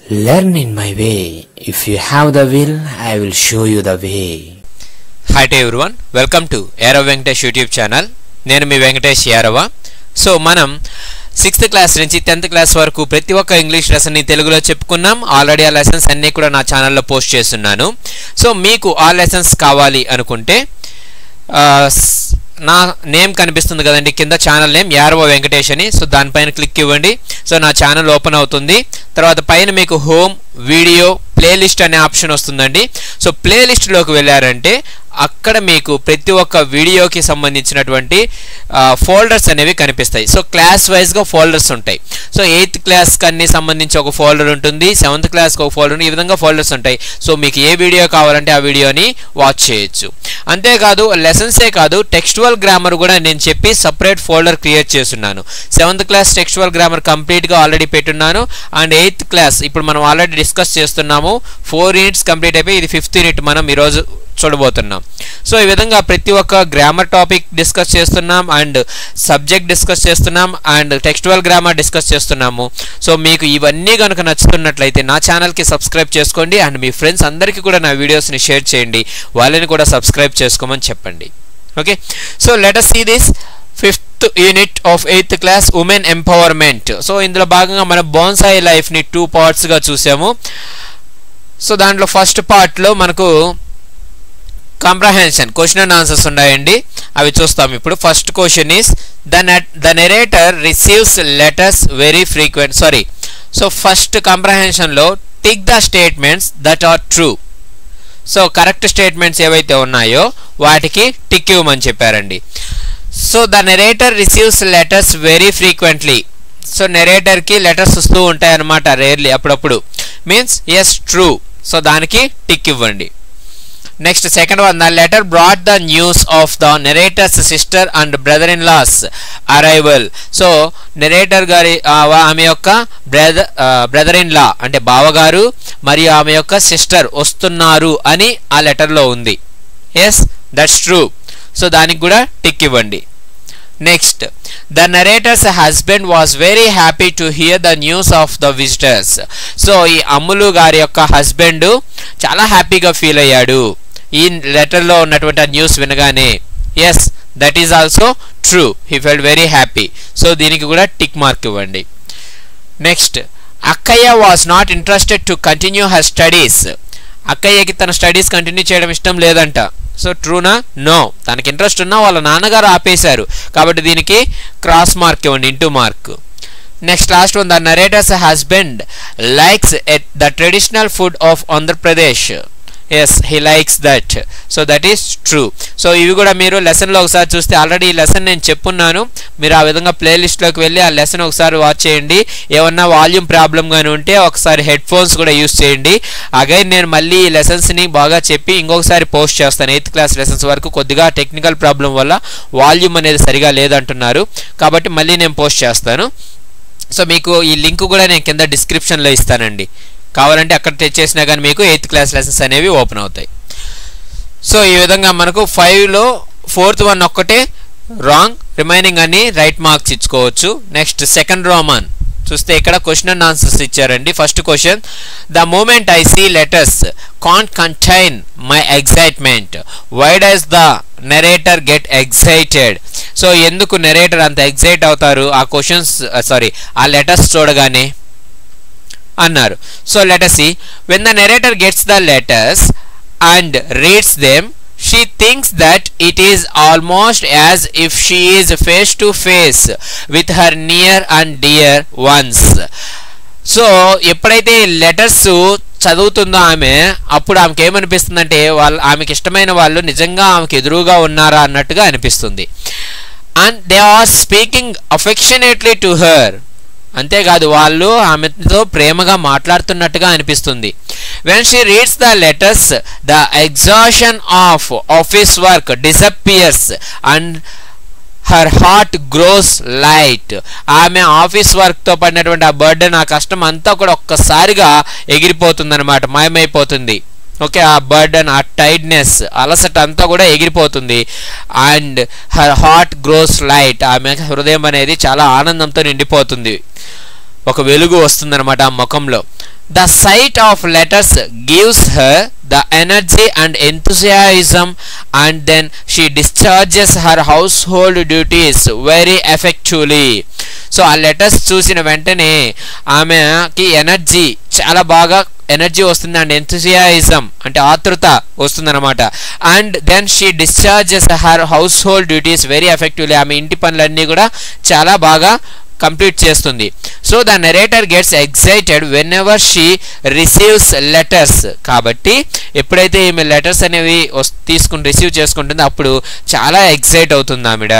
Learn in my way. If you have the will, I will show you the way. Hi to everyone welcome to Erava Venkatesh YouTube channel నేను మీ Venkatesh Yarava so మనం sixth class నుంచి tenth class వరకు ప్రతి ఒక్క English లెసన్ని తెలుగులో చెప్పుకున్నాం already ఆ లెసన్స్ అన్నీ కూడా నా ఛానల్లో పోస్ట్ చేస్తున్నాను సో మీకు ఆ లెసన్స్ కావాలి అనుకుంటే ఆ, స్- నా నేమ్ కనిపిస్తుంది కదండి కింద ఛానల్ నేమ్ యారవ వెంకటేష్ అని సో దానిపైన క్లిక్ ఇవ్వండి సో నా ఛానల్ ఓపెన్ అవుతుంది తర్వాత పైన మీకు హోమ్ వీడియో ప్లేలిస్ట్ అనే ఆప్షన్ వస్తుందండి సో ప్లేలిస్ట్లోకి వెళ్ళారంటే అక్కడ మీకు ప్రతి ఒక్క వీడియోకి సంబంధించినటువంటి ఫోల్డర్స్ అనేవి కనిపిస్తాయి సో క్లాస్ వైజ్గా ఫోల్డర్స్ ఉంటాయి సో ఎయిత్ క్లాస్కి అన్ని సంబంధించి ఒక ఫోల్డర్ ఉంటుంది సెవెంత్ క్లాస్కి ఒక ఫోల్డర్ ఈ విధంగా ఫోల్డర్స్ ఉంటాయి సో మీకు ఏ వీడియో కావాలంటే ఆ వీడియోని వాచ్ చేయొచ్చు అంతేకాదు లెసన్సే కాదు టెక్స్టువల్ గ్రామర్ కూడా నేను చెప్పి సపరేట్ ఫోల్డర్ క్రియేట్ చేస్తున్నాను సెవెంత్ క్లాస్ టెక్స్టువల్ గ్రామర్ కంప్లీట్గా ఆల్రెడీ పెట్టున్నాను అండ్ ఎయిత్ క్లాస్ ఇప్పుడు మనం ఆల్రెడీ డిస్కస్ చేస్తున్నాము ఫోర్ యూనిట్స్ కంప్లీట్ అయిపోయి ఇది ఫిఫ్త్ యూనిట్ మనం ఈరోజు చూడబోతున్నాం సో ఈ విధంగా ప్రతి ఒక్క గ్రామర్ టాపిక్ డిస్కస్ చేస్తున్నాం అండ్ సబ్జెక్ట్ డిస్కస్ చేస్తున్నాం అండ్ టెక్స్టువల్ గ్రామర్ డిస్కస్ చేస్తున్నాము సో మీకు ఇవన్నీ కనుక నచ్చుతున్నట్లయితే నా ఛానల్కి సబ్స్క్రైబ్ చేసుకోండి అండ్ మీ ఫ్రెండ్స్ అందరికీ కూడా నా వీడియోస్ని షేర్ చేయండి వాళ్ళని కూడా సబ్స్క్రైబ్ చేసుకోమని చెప్పండి okay so let see this fifth unit of eighth class women empowerment so ఇందులో భాగంగా మన బోన్సాయి లైఫ్ని టూ పార్ట్స్గా చూసాము సో దాంట్లో ఫస్ట్ పార్ట్లో మనకు కాంప్రహెన్షన్ క్వశ్చన్ అండ్ ఆన్సర్స్ ఉన్నాయండి అవి చూస్తాం ఇప్పుడు first question is the the narrator receives letters very frequent sorry so first కాంప్రహెన్షన్లో tick the statements that are true so correct statements ఏవైతే ఉన్నాయో వాటికి టిక్ ఇవ్వమని చెప్పారండి so the narrator receives letters very frequently so నెరేటర్కి letters వస్తూ ఉంటాయన్నమాట rarely అప్పుడప్పుడు మీన్స్ ఎస్ ట్రూ సో దానికి టిక్ ఇవ్వండి next second one the letter brought the news of the narrator's sister and brother in loss arrival so narrator గారి ఆ, వా- ఆమె యొక్క బ్రదర్ బ్రదర్ ఇన్ లా అంటే బావగారు మరియు ఆమె యొక్క సిస్టర్ వస్తున్నారు అని ఆ లెటర్లో ఉంది ఎస్ దట్స్ ట్రూ సో దానికి కూడా టిక్ ఇవ్వండి next the narrator's husband was very happy to hear the news of the visitors so ఈ అమ్ములు గారి యొక్క హస్బెండ్ చాలా హ్యాపీగా ఫీల్ అయ్యాడు ఈ లెటర్లో ఉన్నటువంటి న్యూస్ వినగానే yes that is also true he felt very happy so దీనికి కూడా టిక్ మార్క్ ఇవ్వండి నెక్స్ట్ అక్కయ్య was not interested to continue her studies అక్కయ్యకి తన స్టడీస్ కంటిన్యూ చేయడం ఇష్టం లేదంట సో ట్రూనా నో తనకి ఇంట్రెస్ట్ ఉన్నా వాళ్ళ నాన్నగారు ఆపేశారు కాబట్టి దీనికి క్రాస్ మార్క్ ఇవ్వండి into mark next last one the narrator's husband likes at the traditional food of Andhra Pradesh yes he likes that so that is true so ఇవి కూడా మీరు లెసన్లో ఒకసారి చూస్తే ఆల్రెడీ ఈ లెసన్ నేను చెప్పున్నాను మీరు ఆ విధంగా ప్లేలిస్ట్లోకి వెళ్ళి ఆ లెసన్ ఒకసారి వాచ్ చేయండి ఏమన్నా వాల్యూమ్ ప్రాబ్లం కానీ ఉంటే ఒకసారి హెడ్ ఫోన్స్ కూడా యూస్ చేయండి అగైన్ నేను మళ్ళీ ఈ లెసన్స్ని బాగా చెప్పి ఇంకొకసారి పోస్ట్ చేస్తాను ఎయిత్ క్లాస్ లెసన్స్ వరకు కొద్దిగా టెక్నికల్ ప్రాబ్లం వల్ల వాల్యూమ్ అనేది సరిగా లేదంటున్నారు కాబట్టి మళ్ళీ నేను పోస్ట్ చేస్తాను సో మీకు ఈ లింక్ కూడా నేను కింద డిస్క్రిప్షన్లో ఇస్తానండి కావాలంటే అక్కడ తెచ్చేసినా కానీ మీకు ఎయిత్ క్లాస్ లెసన్స్ అనేవి ఓపెన్ అవుతాయి సో ఈ విధంగా మనకు ఫైవ్లో ఫోర్త్ వన్ ఒక్కటే రాంగ్ రిమైనింగ్ అన్ని రైట్ మార్క్స్ ఇచ్చుకోవచ్చు నెక్స్ట్ సెకండ్ రోమన్ చూస్తే ఇక్కడ క్వశ్చన్ అండ్ ఆన్సర్స్ ఇచ్చారండి first question the moment I see letters can't contain my excitement why does the narrator get excited so ఎందుకు నెరేటర్ అంత excite అవుతారు ఆ క్వశ్చన్స్ సారీ ఆ లెటర్స్ చూడగానే అన్నారు so letter C when the narrator gets the letters and reads them she thinks that it is almost as if she is face to face with her near and dear ones so ఎప్పుడైతే letters చదువుతుందో ఆమె అప్పుడు ఆమెకి ఏమనిపిస్తుందంటే వాళ్ళ ఆమెకి ఇష్టమైన వాళ్ళు నిజంగా ఆమెకి ఎదురుగా ఉన్నారా అన్నట్టుగా అనిపిస్తుంది and they are speaking affectionately to her అంతేకాదు వాళ్ళు ఆమెతో ప్రేమగా మాట్లాడుతున్నట్టుగా అనిపిస్తుంది when she reads the letters the exhaustion of office work disappears and her heart grows light ఆమె ఆఫీస్ వర్క్తో పడినటువంటి ఆ బర్డెన్ ఆ కష్టం అంతా కూడా ఒక్కసారిగా ఎగిరిపోతుంది అనమాట మాయమైపోతుంది ఓకే ఆ బర్డన్ ఆ టైడ్నెస్ అలసట అంతా కూడా ఎగిరిపోతుంది and her heart grows light ఆమె హృదయం అనేది చాలా ఆనందంతో నిండిపోతుంది ఒక వెలుగు వస్తుందన్నమాట ఆ ముఖంలో the sight of letters gives her the energy and enthusiasm and then she discharges her household duties very effectively so ఆ లెటర్స్ చూసిన వెంటనే ఆమెకి ఎనర్జీ చాలా బాగా ఎనర్జీ వస్తుంది అండ్ ఎంతుసియాయిజం అంటే ఆతృత వస్తుందన్నమాట and then she discharges her household duties very effectively ఆమె ఇంటి పనులన్నీ కూడా చాలా బాగా కంప్లీట్ చేస్తుంది so the narrator gets excited whenever she receives letters కాబట్టి ఎప్పుడైతే ఈమె లెటర్స్ అనేవి వస్- తీసుకుని రిసీవ్ చేసుకుంటుందో అప్పుడు చాలా ఎగ్జైట్ అవుతుంది ఆమెడ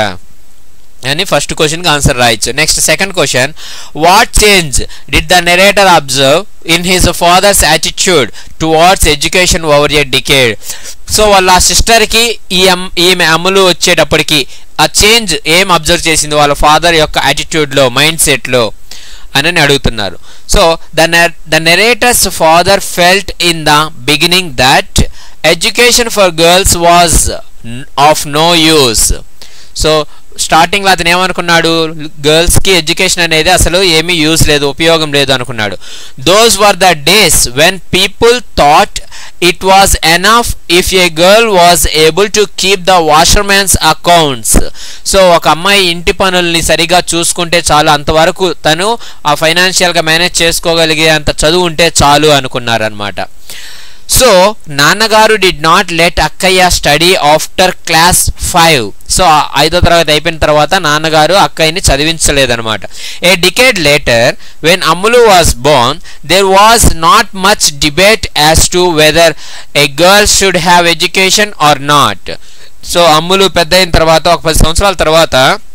అని ఫస్ట్ క్వశ్చన్కి ఆన్సర్ రాయొచ్చు next second question what change did the narrator observe in his father's attitude towards education over a decade so వాళ్ళ సిస్టర్కి ఈ అమ్ ఈమె అమ్ములు వచ్చేటప్పటికి ఆ చేంజ్ ఏం అబ్జర్వ్ చేసింది వాళ్ళ ఫాదర్ యొక్క యాటిట్యూడ్లో మైండ్ సెట్లో అని అడుగుతున్నారు so the the narrator's father felt in the beginning that education for girls was of no use so స్టార్టింగ్లో అతను ఏమనుకున్నాడు గర్ల్స్కి ఎడ్యుకేషన్ అనేది అసలు ఏమీ యూజ్ లేదు ఉపయోగం లేదు అనుకున్నాడు those were the days when people thought it was enough if a girl was able to keep the washermen's accounts so ఒక అమ్మాయి ఇంటి పనుల్ని సరిగా చూసుకుంటే చాలు అంతవరకు తను ఆ ఫైనాన్షియల్గా మేనేజ్ చేసుకోగలిగే అంత చదువు ఉంటే చాలు అనుకున్నారనమాట సో నాన్నగారు డిడ్ నాట్ లెట్ అక్కయ్య study after class five so ఆ ఐదో తరగతి అయిపోయిన తర్వాత నాన్నగారు అక్కయ్యని చదివించలేదన్నమాట a decade later when Ammulu was born there was not much debate as to whether a girl should have education or not so Ammulu పెద్ద అయిన తర్వాత ఒక పది సంవత్సరాల తర్వాత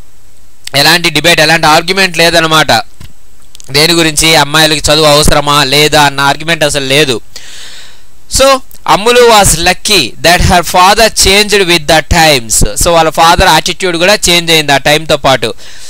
ఎలాంటి డిబేట్ ఎలాంటి ఆర్గ్యుమెంట్ లేదనమాట దేని గురించి అమ్మాయిలకి చదువు అవసరమా లేదా అన్న ఆర్గ్యుమెంట్ అసలు లేదు so Ammulu was lucky that her father changed with the times so వాళ్ళ ఫాదర్ యాటిట్యూడ్ కూడా చేంజ్ అయింది ఆ టైంతో పాటు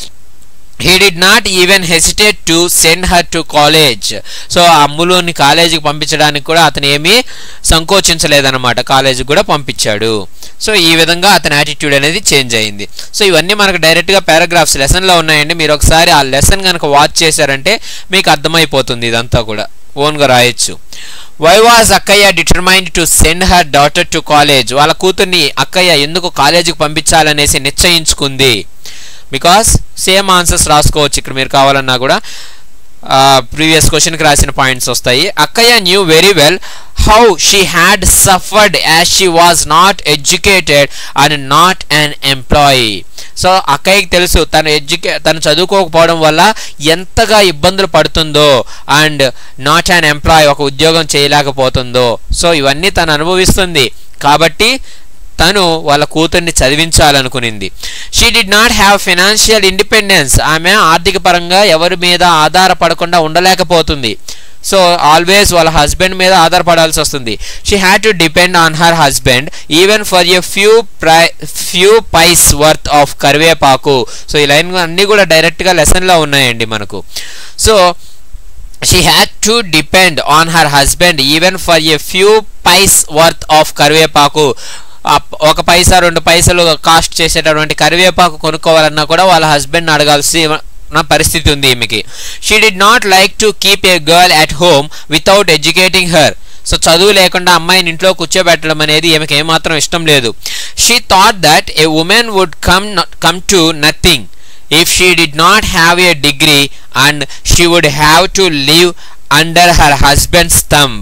he did not even hesitate to send her to college so ఆ అమ్ములుని కాలేజీకి పంపించడానికి కూడా అతను ఏమీ సంకోచించలేదన్నమాట కాలేజీకి కూడా పంపించాడు సో ఈ విధంగా అతని యాటిట్యూడ్ అనేది చేంజ్ అయింది సో ఇవన్నీ మనకు డైరెక్ట్గా పారాగ్రాఫ్స్ లెసన్లో ఉన్నాయండి మీరు ఒకసారి ఆ లెసన్ కనుక వాచ్ చేశారంటే మీకు అర్థమైపోతుంది ఇదంతా కూడా ఓన్గా రాయొచ్చు వై వాజ్ అక్కయ్య determined to send her daughter to college వాళ్ళ కూతుర్ని అక్కయ్య ఎందుకు కాలేజీకి పంపించాలనేసి నిశ్చయించుకుంది బికాస్ సేమ్ ఆన్సర్స్ రాసుకోవచ్చు ఇక్కడ మీరు కావాలన్నా కూడా ప్రీవియస్ క్వశ్చన్కి రాసిన పాయింట్స్ వస్తాయి అక్కయ్య knew very well how she had suffered as she was not educated and not an employee so అక్కయ్యకి తెలుసు తను ఎడ్యుకే తను చదువుకోకపోవడం వల్ల ఎంతగా ఇబ్బందులు పడుతుందో అండ్ నాట్ అన్ ఎంప్లాయ్ ఒక ఉద్యోగం చేయలేకపోతుందో సో ఇవన్నీ తను అనుభవిస్తుంది కాబట్టి తను వాళ్ళ కూతుర్ని చదివించాలనుకునింది she did not have financial independence ఆమె ఆర్థిక పరంగా ఎవరి మీద ఆధారపడకుండా ఉండలేకపోతుంది సో ఆల్వేస్ వాళ్ళ హస్బెండ్ మీద ఆధారపడాల్సి వస్తుంది she had to depend on her husband even for a few pry few paise worth of karivepaku so ఈ లైన్ అన్నీ కూడా డైరెక్ట్గా లెసన్లో ఉన్నాయండి మనకు so she had to depend on her husband even for a few paise worth of karivepaku ఆ ప- ఒక పైసా రెండు పైసలు కాస్ట్ చేసేటటువంటి కరివేపాకు కొనుక్కోవాలన్నా కూడా వాళ్ళ హస్బెండ్ అడగాల్సి నా పరిస్థితి ఉంది ఈమెకి she did not like to keep a girl at home without educating her so చదువు లేకుండా అమ్మాయిని ఇంట్లో కూర్చోబెట్టడం అనేది ఈమెకి ఏమాత్రం ఇష్టం లేదు she thought that a woman would come come to nothing if she did not have a degree and she would have to live under her husband's thumb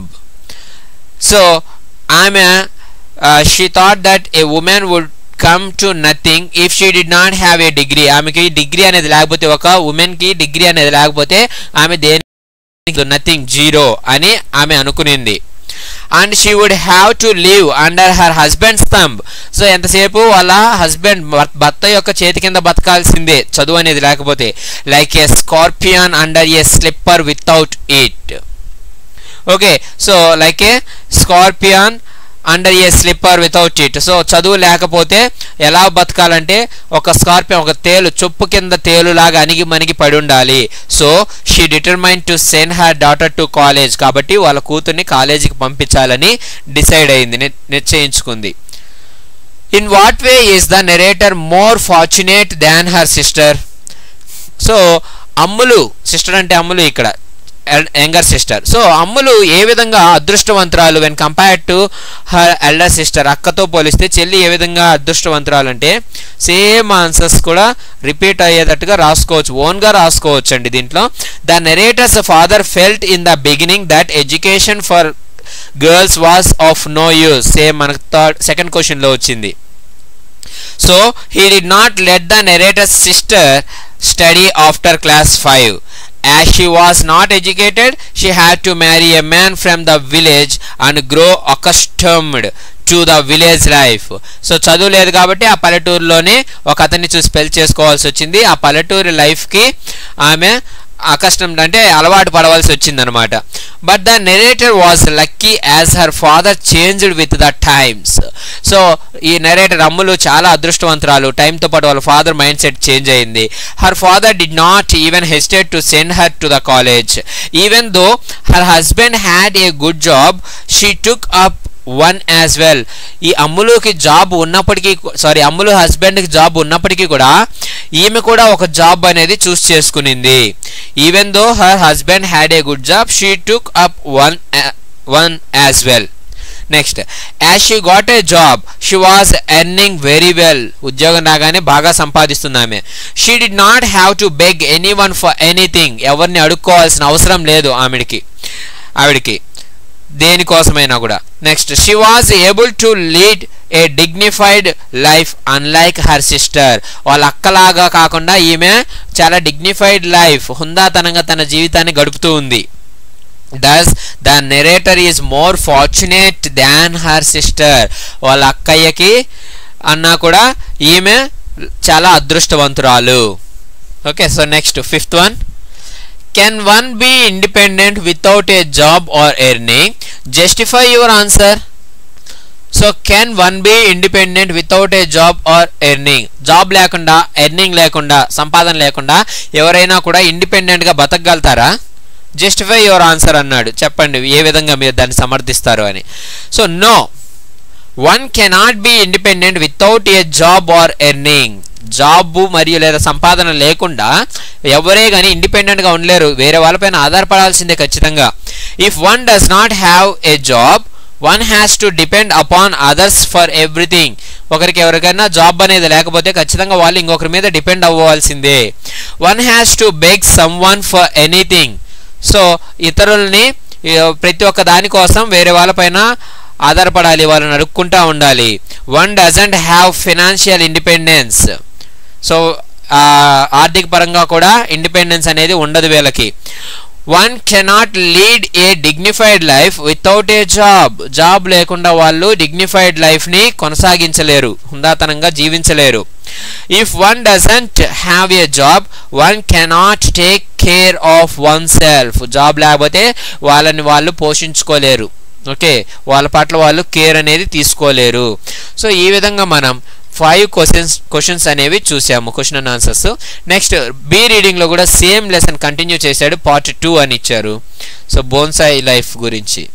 so i'm a uh, she thought that a woman would come to nothing if she did not have a degree ఆమెకి degree అనేది లేకపోతే ఒక ఉమెన్కి degree అనేది లేకపోతే ఆమె దేని nothing zero అని ఆమె అనుకునింది and she would have to live under her husband's thumb so ఎంతసేపు వాళ్ళ హస్బెండ్ భర్త యొక్క చేతి కింద బతకాల్సిందే చదువు అనేది లేకపోతే like a scorpion under a slipper without it okay so like a scorpion under a slipper without it so చదువు లేకపోతే ఎలా బతకాలంటే ఒక స్కార్పియన్ ఒక తేలు చొప్పు కింద తేలులాగా అణిగి మణిగి పడి ఉండాలి so she determine to send her daughter to college కాబట్టి వాళ్ళ కూతుర్ని కాలేజీకి పంపించాలని డిసైడ్ అయింది ని- నిశ్చయించుకుంది in what way is the narrator more fortunate than her sister so Ammulu sister అంటే అమ్ములు ఇక్కడ యంగర్ సిస్టర్ సో అమ్ములు ఏ విధంగా అదృష్టవంతురాలు when compare to her elder sister అక్కతో పోలిస్తే చెల్లి ఏ విధంగా అదృష్టవంతురాలు అంటే సేమ్ ఆన్సర్స్ కూడా రిపీట్ అయ్యేటట్టుగా రాసుకోవచ్చు ఓన్గా రాసుకోవచ్చు అండి దీంట్లో the narrator's father felt in the beginning that education for girls was of no use same మనకు థర్డ్ సెకండ్ క్వశ్చన్లో వచ్చింది so he did not let the narrator's sister study after class 5 as she was not educated she had to marry a man from the village and grow accustomed to the village life so చదువు లేదు కాబట్టి ఆ పల్లెటూరులోనే ఒక అతన్ని చూసి పెళ్లి చేసుకోవాల్సి వచ్చింది ఆ పల్లెటూరు లైఫ్కి ఆమె కష్టం అంటే అలవాటు పడవలసి వచ్చిందనమాట but the narrator was lucky as her father changed with the times so ఈ నెరేటర్ అమ్ములు చాలా అదృష్టవంతురాలు టైంతో పాటు వాళ్ళ ఫాదర్ మైండ్ సెట్ చేంజ్ అయింది her father did not even hesitate to send her to the college even though her husband had a good job she took up one as well ఈ అమ్ములుకి job ఉన్నప్పటికీ sorry అమ్ములు హస్బెండ్కి job ఉన్నప్పటికీ కూడా ఈమె కూడా ఒక జాబ్ అనేది చూస్ చేసుకునింది even though her husband had a good job she took up one one as well next as she got a job she was earning very well ఉద్యోగం రాగానే బాగా సంపాదిస్తుంది ఆమె she did not have to beg anyone for anything ఎవరిని అడుక్కోవాల్సిన అవసరం లేదు ఆమెడికి ఆవిడికి దేనికోసమైనా కూడా next she was able to lead a dignified life unlike her sister వాళ్ళ అక్కలాగా కాకుండా ఈమె చాలా డిగ్నిఫైడ్ లైఫ్ హుందాతనంగా తన జీవితాన్ని గడుపుతూ ఉంది does the narrator is more fortunate than her sister వాళ్ళ అక్కయ్యకి అన్నా కూడా ఈమె చాలా అదృష్టవంతురాలు okay so next fifth one can one be independent without a job or earning justify your answer so can one be independent without a job or earning job లేకుండా earning లేకుండా సంపాదన లేకుండా ఎవరైనా కూడా ఇండిపెండెంట్గా బతకగలుగుతారా జస్టిఫై యువర్ ఆన్సర్ అన్నాడు చెప్పండి ఏ విధంగా మీరు దాన్ని సమర్థిస్తారు అని so no one cannot be independent without a job or earning job మరియు లేదా సంపాదన లేకుండా ఎవరే కానీ ఇండిపెండెంట్గా ఉండలేరు వేరే వాళ్ళపైన ఆధారపడాల్సిందే ఖచ్చితంగా if one does not have a job one has to depend upon others for everything ఒకరికి ఎవరికైనా జాబ్ అనేది లేకపోతే ఖచ్చితంగా వాళ్ళు ఇంకొకరి మీద డిపెండ్ అవ్వాల్సిందే one has to beg someone for anything so ఇతరుల్ని ప్రతి ఒక్క దానికోసం వేరే వాళ్ళపైన ఆధారపడాలి వాళ్ళని అడుక్కుంటా ఉండాలి one doesn't have financial independence so ఆర్థిక పరంగా కూడా ఇండిపెండెన్స్ అనేది ఉండదు వీళ్ళకి one cannot lead a dignified life without a job job లేకుండా వాళ్ళు డిగ్నిఫైడ్ లైఫ్ని కొనసాగించలేరు హుందాతనంగా జీవించలేరు if one doesn't have a job one cannot take care of oneself job లేకపోతే వాళ్ళని వాళ్ళు పోషించుకోలేరు ఓకే వాళ్ళ పట్ల వాళ్ళు కేర్ అనేది తీసుకోలేరు సో ఈ విధంగా మనం ఫైవ్ క్వశ్చన్స్ క్వశ్చన్స్ అనేవి చూసాము question and answers next B రీడింగ్లో కూడా సేమ్ లెసన్ కంటిన్యూ చేశాడు పార్ట్ టూ అని ఇచ్చారు సో బోన్సాయి లైఫ్ గురించి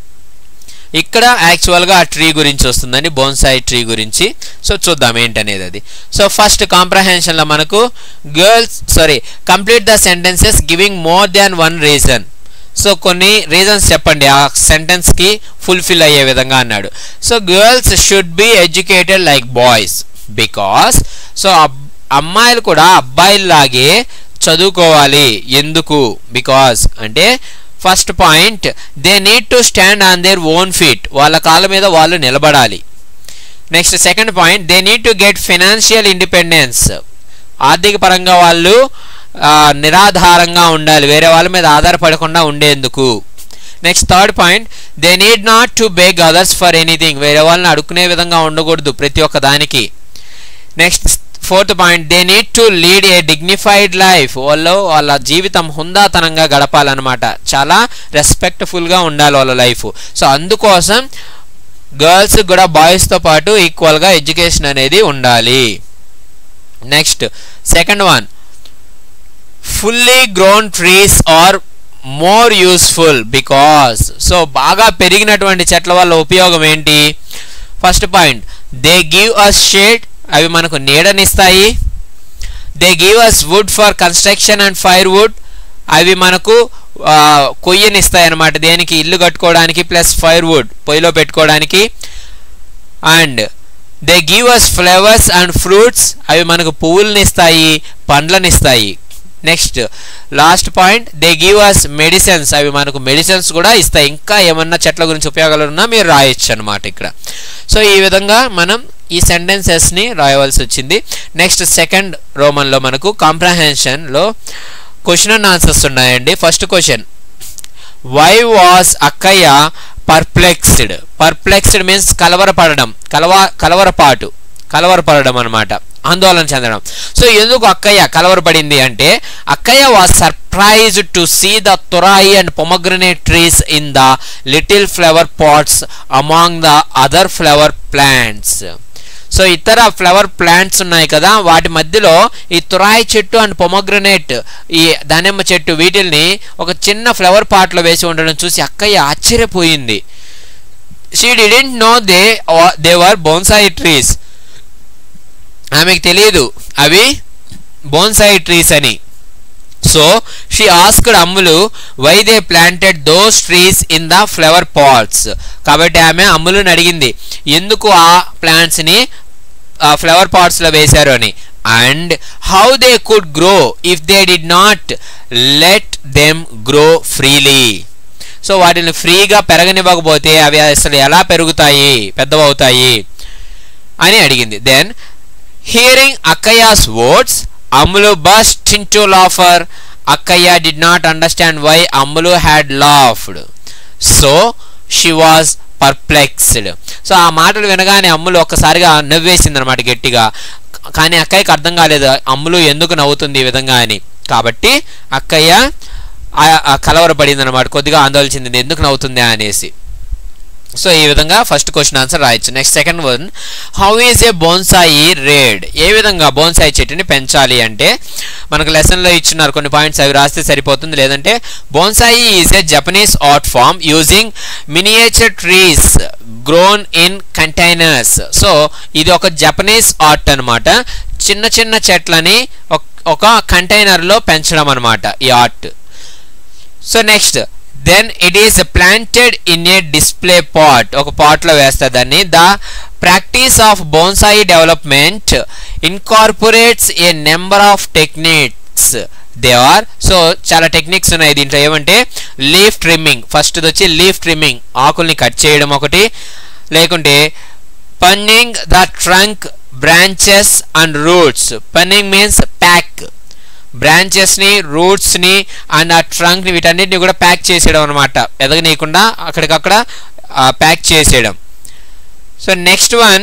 ఇక్కడ యాక్చువల్గా ఆ ట్రీ గురించి వస్తుందండి బోన్సాయి ట్రీ గురించి సో చూద్దాం ఏంటనేది అది సో ఫస్ట్ కాంప్రహెన్షన్లో మనకు girls sorry complete the sentences giving more than one reason so కొన్ని రీజన్స్ చెప్పండి ఆ సెంటెన్స్కి ఫుల్ఫిల్ అయ్యే విధంగా అన్నాడు so girls should be educated like boys because so అమ్మాయిలు కూడా అబ్బాయిల్లాగే చదువుకోవాలి ఎందుకు బికాస్ అంటే first point they need to stand on their own feet వాళ్ళ కాళ్ళ మీద వాళ్ళు నిలబడాలి next second point they need to get financial independence ఆర్థిక పరంగా వాళ్ళు నిరాధారంగా ఉండాలి వేరే వాళ్ళ మీద ఆధారపడకుండా ఉండేందుకు next third point they need not to beg others for anything వేరే వాళ్ళని అడుక్కునే విధంగా ఉండకూడదు ప్రతి ఒక్క దానికి next fourth point they need to lead a dignified life వాళ్ళు వాళ్ళ జీవితం హుందాతనంగా గడపాలన్నమాట చాలా రెస్పెక్ట్ఫుల్గా ఉండాలి వాళ్ళ లైఫ్ సో అందుకోసం గర్ల్స్ కూడా బాయ్స్తో పాటు ఈక్వల్గా ఎడ్యుకేషన్ అనేది ఉండాలి next second one fully grown trees are more useful because so బాగా పెరిగినటువంటి చెట్ల వల్ల ఉపయోగం ఏంటి first point they give us shade అవి మనకు నీడనిస్తాయి they give us wood for construction and fire wood అవి మనకు ఆ, కొయ్యనిస్తాయి అన్నమాట దేనికి ఇల్లు కట్టుకోవడానికి ప్లస్ ఫైర్ వుడ్ పొయ్యిలో పెట్టుకోవడానికి and they give us flowers and fruits అవి మనకు పువ్వులను ఇస్తాయి పండ్లను ఇస్తాయి next last point they give us medicines అవి మనకు మెడిసిన్స్ కూడా ఇస్తాయి ఇంకా ఏమన్నా చెట్ల గురించి ఉపయోగాలు ఉన్నా మీరు రాయొచ్చు అనమాట ఇక్కడ సో ఈ విధంగా మనం ఈ సెంటెన్సెస్ని రాయవలసి వచ్చింది నెక్స్ట్ సెకండ్ రోమన్లో మనకు కాంప్రహెన్షన్లో క్వశ్చన్ అండ్ ఆన్సర్స్ ఉన్నాయండి first question why was Akkayya perplexed perplexed means కలవరపడడం కలవ కలవరపాటు కలవరపడడం అనమాట ఆందోళన చెందడం సో ఎందుకు అక్కయ్య కలవరపడింది అంటే Akkayya was surprise to see the turai and pomegranate trees in the little flower pots among the other flower plants so ఇతర ఫ్లవర్ ప్లాంట్స్ ఉన్నాయి కదా వాటి మధ్యలో ఈ తురాయి చెట్టు అండ్ పొమగ్రనేట్ ఈ దానిమ్మ చెట్టు వీటిల్ని ఒక చిన్న ఫ్లవర్ పాట్లో వేసి ఉండడం చూసి అక్కయ్య ఆశ్చర్యపోయింది she didn't know they they were bonsai trees ఆమెకు తెలియదు అవి బోన్సాయి ట్రీస్ అని so she asked Ammulu why they planted those trees in the flower pots కాబట్టి ఆమె అమ్ములను అడిగింది ఎందుకు ఆ ప్లాంట్స్ని ఫ్లవర్ పాట్స్లో వేశారు అని and how they could grow if they did not let them grow freely so వాటిని ఫ్రీగా పెరగనివ్వకపోతే అవి అసలు ఎలా పెరుగుతాయి పెద్దవవుతాయి అని అడిగింది then hearing Akkayya's words Ammulu burst into laughter Akkayya did not understand why Ammulu had laughed so she was perplexed so ఆ మాటలు వినగానే అమ్ములు ఒక్కసారిగా నవ్వేసింది అనమాట గట్టిగా కానీ అక్కయ్యకి అర్థం కాలేదు అమ్ములు ఎందుకు నవ్వుతుంది ఈ విధంగా అని కాబట్టి అక్కయ్య ఆ- ఆ కలవరపడింది అనమాట కొద్దిగా ఆందోళన చెందింది ఎందుకు నవ్వుతుంది అనేసి సో ఈ విధంగా ఫస్ట్ క్వశ్చన్ ఆన్సర్ రాయొచ్చు next second one how is a bonsai raised ఏ విధంగా బోన్సాయి చెట్టుని పెంచాలి అంటే మనకు లెసన్లో ఇచ్చినారు కొన్ని పాయింట్స్ అవి రాస్తే సరిపోతుంది లేదంటే bonsai is a Japanese art form using miniature trees grown in containers so ఇది ఒక జపనీస్ ఆర్ట్ అన్నమాట చిన్న చిన్న చెట్లని ఒక- ఒక కంటైనర్లో పెంచడం అనమాట ఈ art so next then it is planted in a display pot ఒక పాట్లో వేస్తారు దాన్ని the practice of bonsai development incorporates a number of techniques they are so చాలా టెక్నిక్స్ ఉన్నాయి దీంట్లో ఏమంటే లీఫ్ ట్రిమ్మింగ్ ఫస్ట్ వచ్చి లీఫ్ ట్రిమ్మింగ్ ఆకుల్ని కట్ చేయడం ఒకటి లేకుంటే pruning the trunk branches and roots pruning means pack బ్రాంచెస్ని రూట్స్ని అండ్ ఆ ట్రంక్ని వీటన్నిటిని కూడా ప్యాక్ చేసేయడం అనమాట ఎదగనీయకుండా అక్కడికక్కడ ప్యాక్ చేసేయడం so next one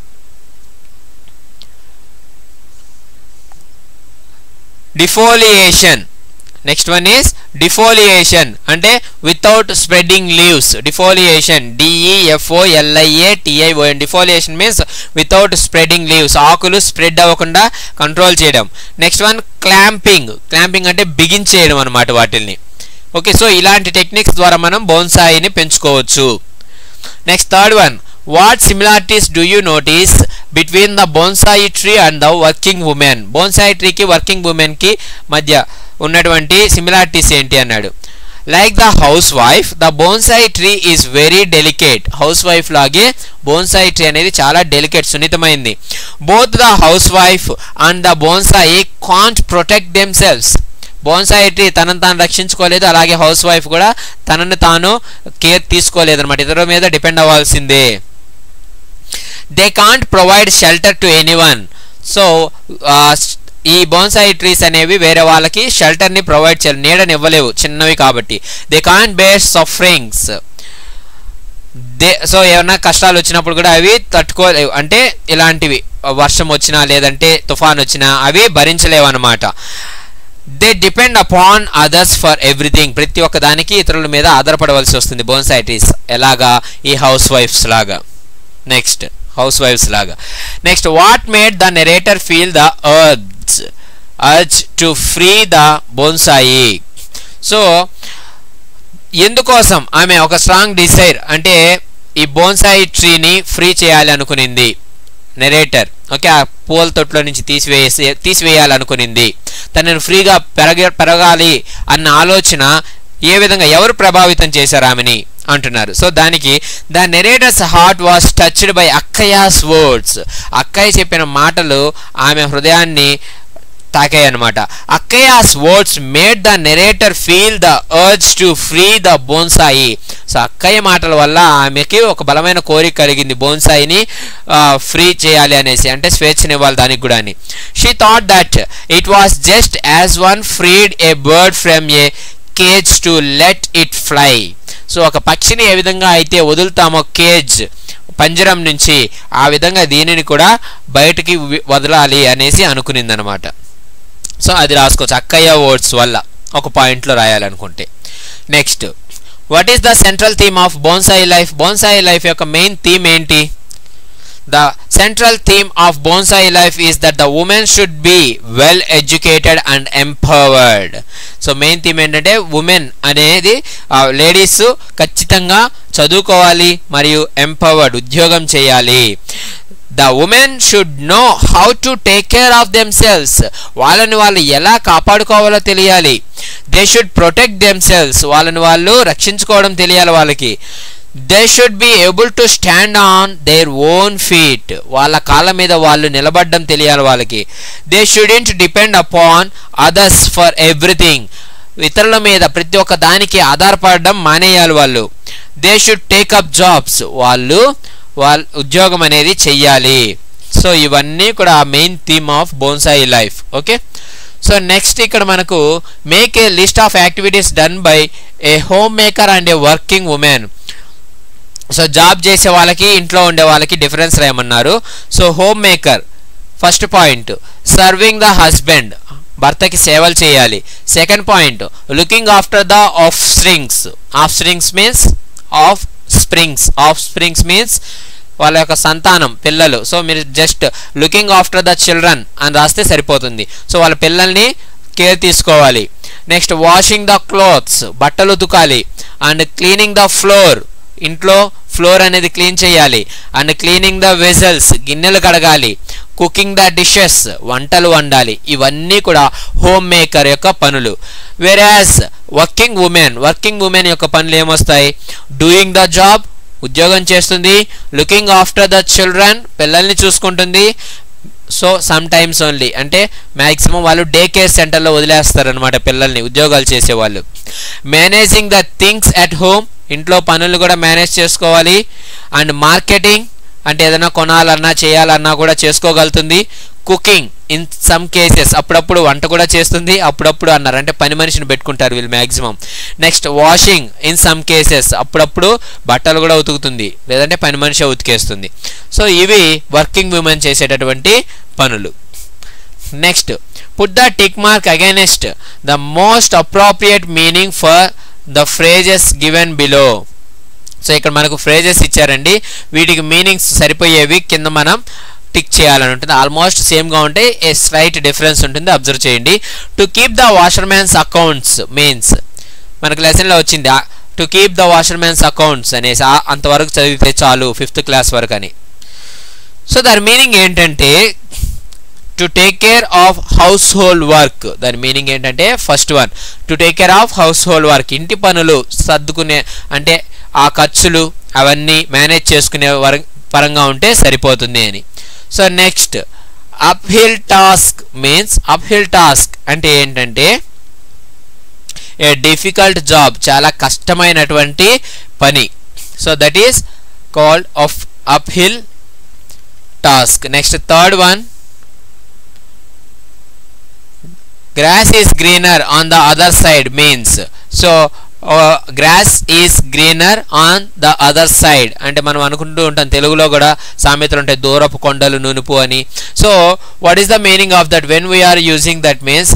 డిఫోలియేషన్ next one is డిఫోలియేషన్ అంటే without spreading leaves డిఫోలియేషన్ డిఈఎఫ్ఓఎల్ఐఏ TION డిఫోలియేషన్ means without spreading leaves ఆకులు స్ప్రెడ్ అవ్వకుండా కంట్రోల్ చేయడం నెక్స్ట్ వన్ క్లాంపింగ్ క్లాంపింగ్ అంటే బిగించేయడం అనమాట వాటిల్ని ఓకే సో ఇలాంటి టెక్నిక్స్ ద్వారా మనం బోన్సాయిని పెంచుకోవచ్చు next third one what similarities do you notice between the bonsai tree and the working women bonsai ట్రీకి వర్కింగ్ ఉమెన్కి మధ్య ఉన్నటువంటి సిమిలారిటీస్ ఏంటి అన్నాడు like the housewife the bonsai tree is very delicate housewife లాగే bonsai tree అనేది చాలా delicate సున్నితమైంది both the housewife and the bonsai can't protect themselves bonsai tree తనను తాను రక్షించుకోలేదు అలాగే హౌస్ వైఫ్ కూడా తనని తాను కేర్ తీసుకోలేదు అనమాట ఇతరుల మీద డిపెండ్ అవ్వాల్సిందే they can't provide shelter to anyone so ఈ బోన్సాయి ట్రీస్ అనేవి వేరే వాళ్ళకి షెల్టర్ని ప్రొవైడ్ చేయాలి నీడని ఇవ్వలేవు చిన్నవి కాబట్టి they can't bear sufferings they so ఏమన్నా కష్టాలు వచ్చినప్పుడు కూడా అవి తట్టుకోలేవు అంటే ఇలాంటివి వర్షం వచ్చినా లేదంటే తుఫాన్ వచ్చినా అవి భరించలేవు అనమాట they depend upon others for everything ప్రతి ఒక్క దానికి ఇతరుల మీద ఆధారపడవలసి వస్తుంది బోన్సాయి ట్రీస్ ఎలాగా ఈ హౌస్ వైఫ్స్ లాగా నెక్స్ట్ హౌస్ వైఫ్స్ లాగా next what made the narrator feel the urge urge to free the bonsai so ఎందుకోసం ఆమె ఒక స్ట్రాంగ్ డిసైర్ అంటే ఈ బోన్సాయి ట్రీని ఫ్రీ చేయాలి అనుకునింది నెరేటర్ ఓకే ఆ పూల తొట్లో నుంచి తీసివేసి తీసివేయాలనుకునింది తనను ఫ్రీగా పెరగ పెరగాలి అన్న ఆలోచన ఏ విధంగా ఎవరు ప్రభావితం చేశారు ఆమెని అంటున్నారు సో దానికి the narrator's heart was touched by Akkayya's words Akkayya చెప్పిన మాటలు ఆమె హృదయాన్ని తాకాయి అనమాట Akkayya's words made the narrator feel the urge to free the bonsai so Akkayya మాటల వల్ల ఆమెకి ఒక బలమైన కోరిక కలిగింది బోన్సాయిని ఫ్రీ చేయాలి అనేసి అంటే స్వేచ్ఛనివ్వాలి దానికి కూడా అని she thought that it was just as one freed a bird from a cage to let it fly so ఒక పక్షిని ఏ విధంగా అయితే వదులుతామో కేజ్ పంజరం నుంచి ఆ విధంగా దీనిని కూడా బయటికి వి- వదలాలి అనేసి అనుకునిందనమాట సో అది రాసుకోవచ్చు అక్కయ్య వర్డ్స్ వల్ల ఒక పాయింట్లో రాయాలనుకుంటే next what is the central theme of bonsai life bonsai life యొక్క మెయిన్ థీమ్ ఏంటి the central theme of bonsai life is that the women should be well educated and empowered so main theme ఏంటంటే women అనేది ladies ఖచ్చితంగా చదువుకోవాలి మరియు empowered ఉద్యోగం చేయాలి the women should know how to take care of themselves వాళ్ళని వాళ్ళు ఎలా కాపాడుకోవాలో తెలియాలి దే షుడ్ ప్రొటెక్ట్ దెమ్సెల్స్ వాళ్ళని వాళ్ళు రక్షించుకోవడం తెలియాలి వాళ్ళకి they should be able to stand on their own feet వాళ్ళ కాళ్ళ మీద వాళ్ళు నిలబడడం తెలియాలి వాళ్ళకి they shouldn't depend upon others for everything ఇతరుల మీద ప్రతి ఒక్క దానికి ఆధారపడడం మానేయాలి వాళ్ళు they should take up jobs వాళ్ళు వాళ్ళ ఉద్యోగం అనేది చెయ్యాలి సో ఇవన్నీ కూడా main theme of bonsai life okay so next ఇక్కడ మనకు make a list of activities done by a homemaker and A working women so job చేసే వాళ్ళకి ఇంట్లో ఉండే వాళ్ళకి డిఫరెన్స్ రాయమన్నారు so homemaker first point serving the husband భర్తకి సేవలు చేయాలి second point looking after the offsprings offsprings means offsprings offsprings means వాళ్ళ యొక్క సంతానం పిల్లలు సో మీరు just looking after the children అని రాస్తే సరిపోతుంది సో వాళ్ళ పిల్లల్ని కేర్ తీసుకోవాలి నెక్స్ట్ వాషింగ్ ద క్లోత్స్ బట్టలు ఉతకాలి అండ్ క్లీనింగ్ ద ఫ్లోర్ ఇంట్లో ఫ్లోర్ అనేది క్లీన్ చేయాలి అండ్ క్లీనింగ్ ద వెజల్స్ గిన్నెలు కడగాలి కుకింగ్ ద డిషెస్ వంటలు వండాలి ఇవన్నీ కూడా హోమ్ మేకర్ యొక్క పనులు వెరాజ్ వర్కింగ్ ఉమెన్ వర్కింగ్ ఉమెన్ యొక్క పనులు ఏమొస్తాయి డూయింగ్ ద జాబ్ ఉద్యోగం చేస్తుంది లుకింగ్ ఆఫ్టర్ ద చిల్డ్రన్ పిల్లల్ని చూసుకుంటుంది సో సమ్ టైమ్స్ ఓన్లీ అంటే మ్యాక్సిమం వాళ్ళు డే కేర్ సెంటర్లో వదిలేస్తారనమాట పిల్లల్ని ఉద్యోగాలు చేసేవాళ్ళు managing the things at home ఇంట్లో పనులు కూడా మేనేజ్ చేసుకోవాలి అండ్ మార్కెటింగ్ అంటే ఏదైనా కొనాలన్నా చేయాలన్నా కూడా చేసుకోగలుగుతుంది కుకింగ్ ఇన్ సమ్ కేసెస్ అప్పుడప్పుడు వంట కూడా చేస్తుంది అప్పుడప్పుడు అన్నారు అంటే పని మనిషిని పెట్టుకుంటారు వీళ్ళు maximum next washing in some cases అప్పుడప్పుడు బట్టలు కూడా ఉతుకుతుంది లేదంటే పని మనిషి ఉతికేస్తుంది సో ఇవి వర్కింగ్ ఉమెన్ చేసేటటువంటి పనులు next put the tick mark against the most appropriate meaning for the phrases given below so ఇక్కడ మనకు ఫ్రేజెస్ ఇచ్చారండి వీటికి మీనింగ్స్ సరిపోయేవి కింద మనం టిక్ చేయాలని ఉంటుంది ఆల్మోస్ట్ సేమ్గా ఉంటే ఏ స్లైట్ డిఫరెన్స్ ఉంటుంది అబ్జర్వ్ చేయండి to keep the washer man's accounts means మనకు లెసన్లో వచ్చింది to keep the washer man's accounts అనేసి ఆ- అంతవరకు చదివితే చాలు ఫిఫ్త్ క్లాస్ వరకు అని సో దాని మీనింగ్ ఏంటంటే to take care of household work దాని మీనింగ్ ఏంటంటే first one to take care of household work ఇంటి పనులు సర్దుకునే అంటే ఆ ఖర్చులు అవన్నీ మేనేజ్ చేసుకునే వర పరంగా ఉంటే సరిపోతుంది అని so next uphill task means uphill task అంటే ఏంటంటే ఏ డిఫికల్ట్ జాబ్ చాలా కష్టమైనటువంటి పని so that is called of uphill task next third one grass is greener on the other side means so grass is greener on the other side అంటే మనం అనుకుంటూ ఉంటాం తెలుగులో కూడా సామెతలు ఉంటాయి దూరపు కొండలు నునుపు అని so what is the meaning of that when we are using that means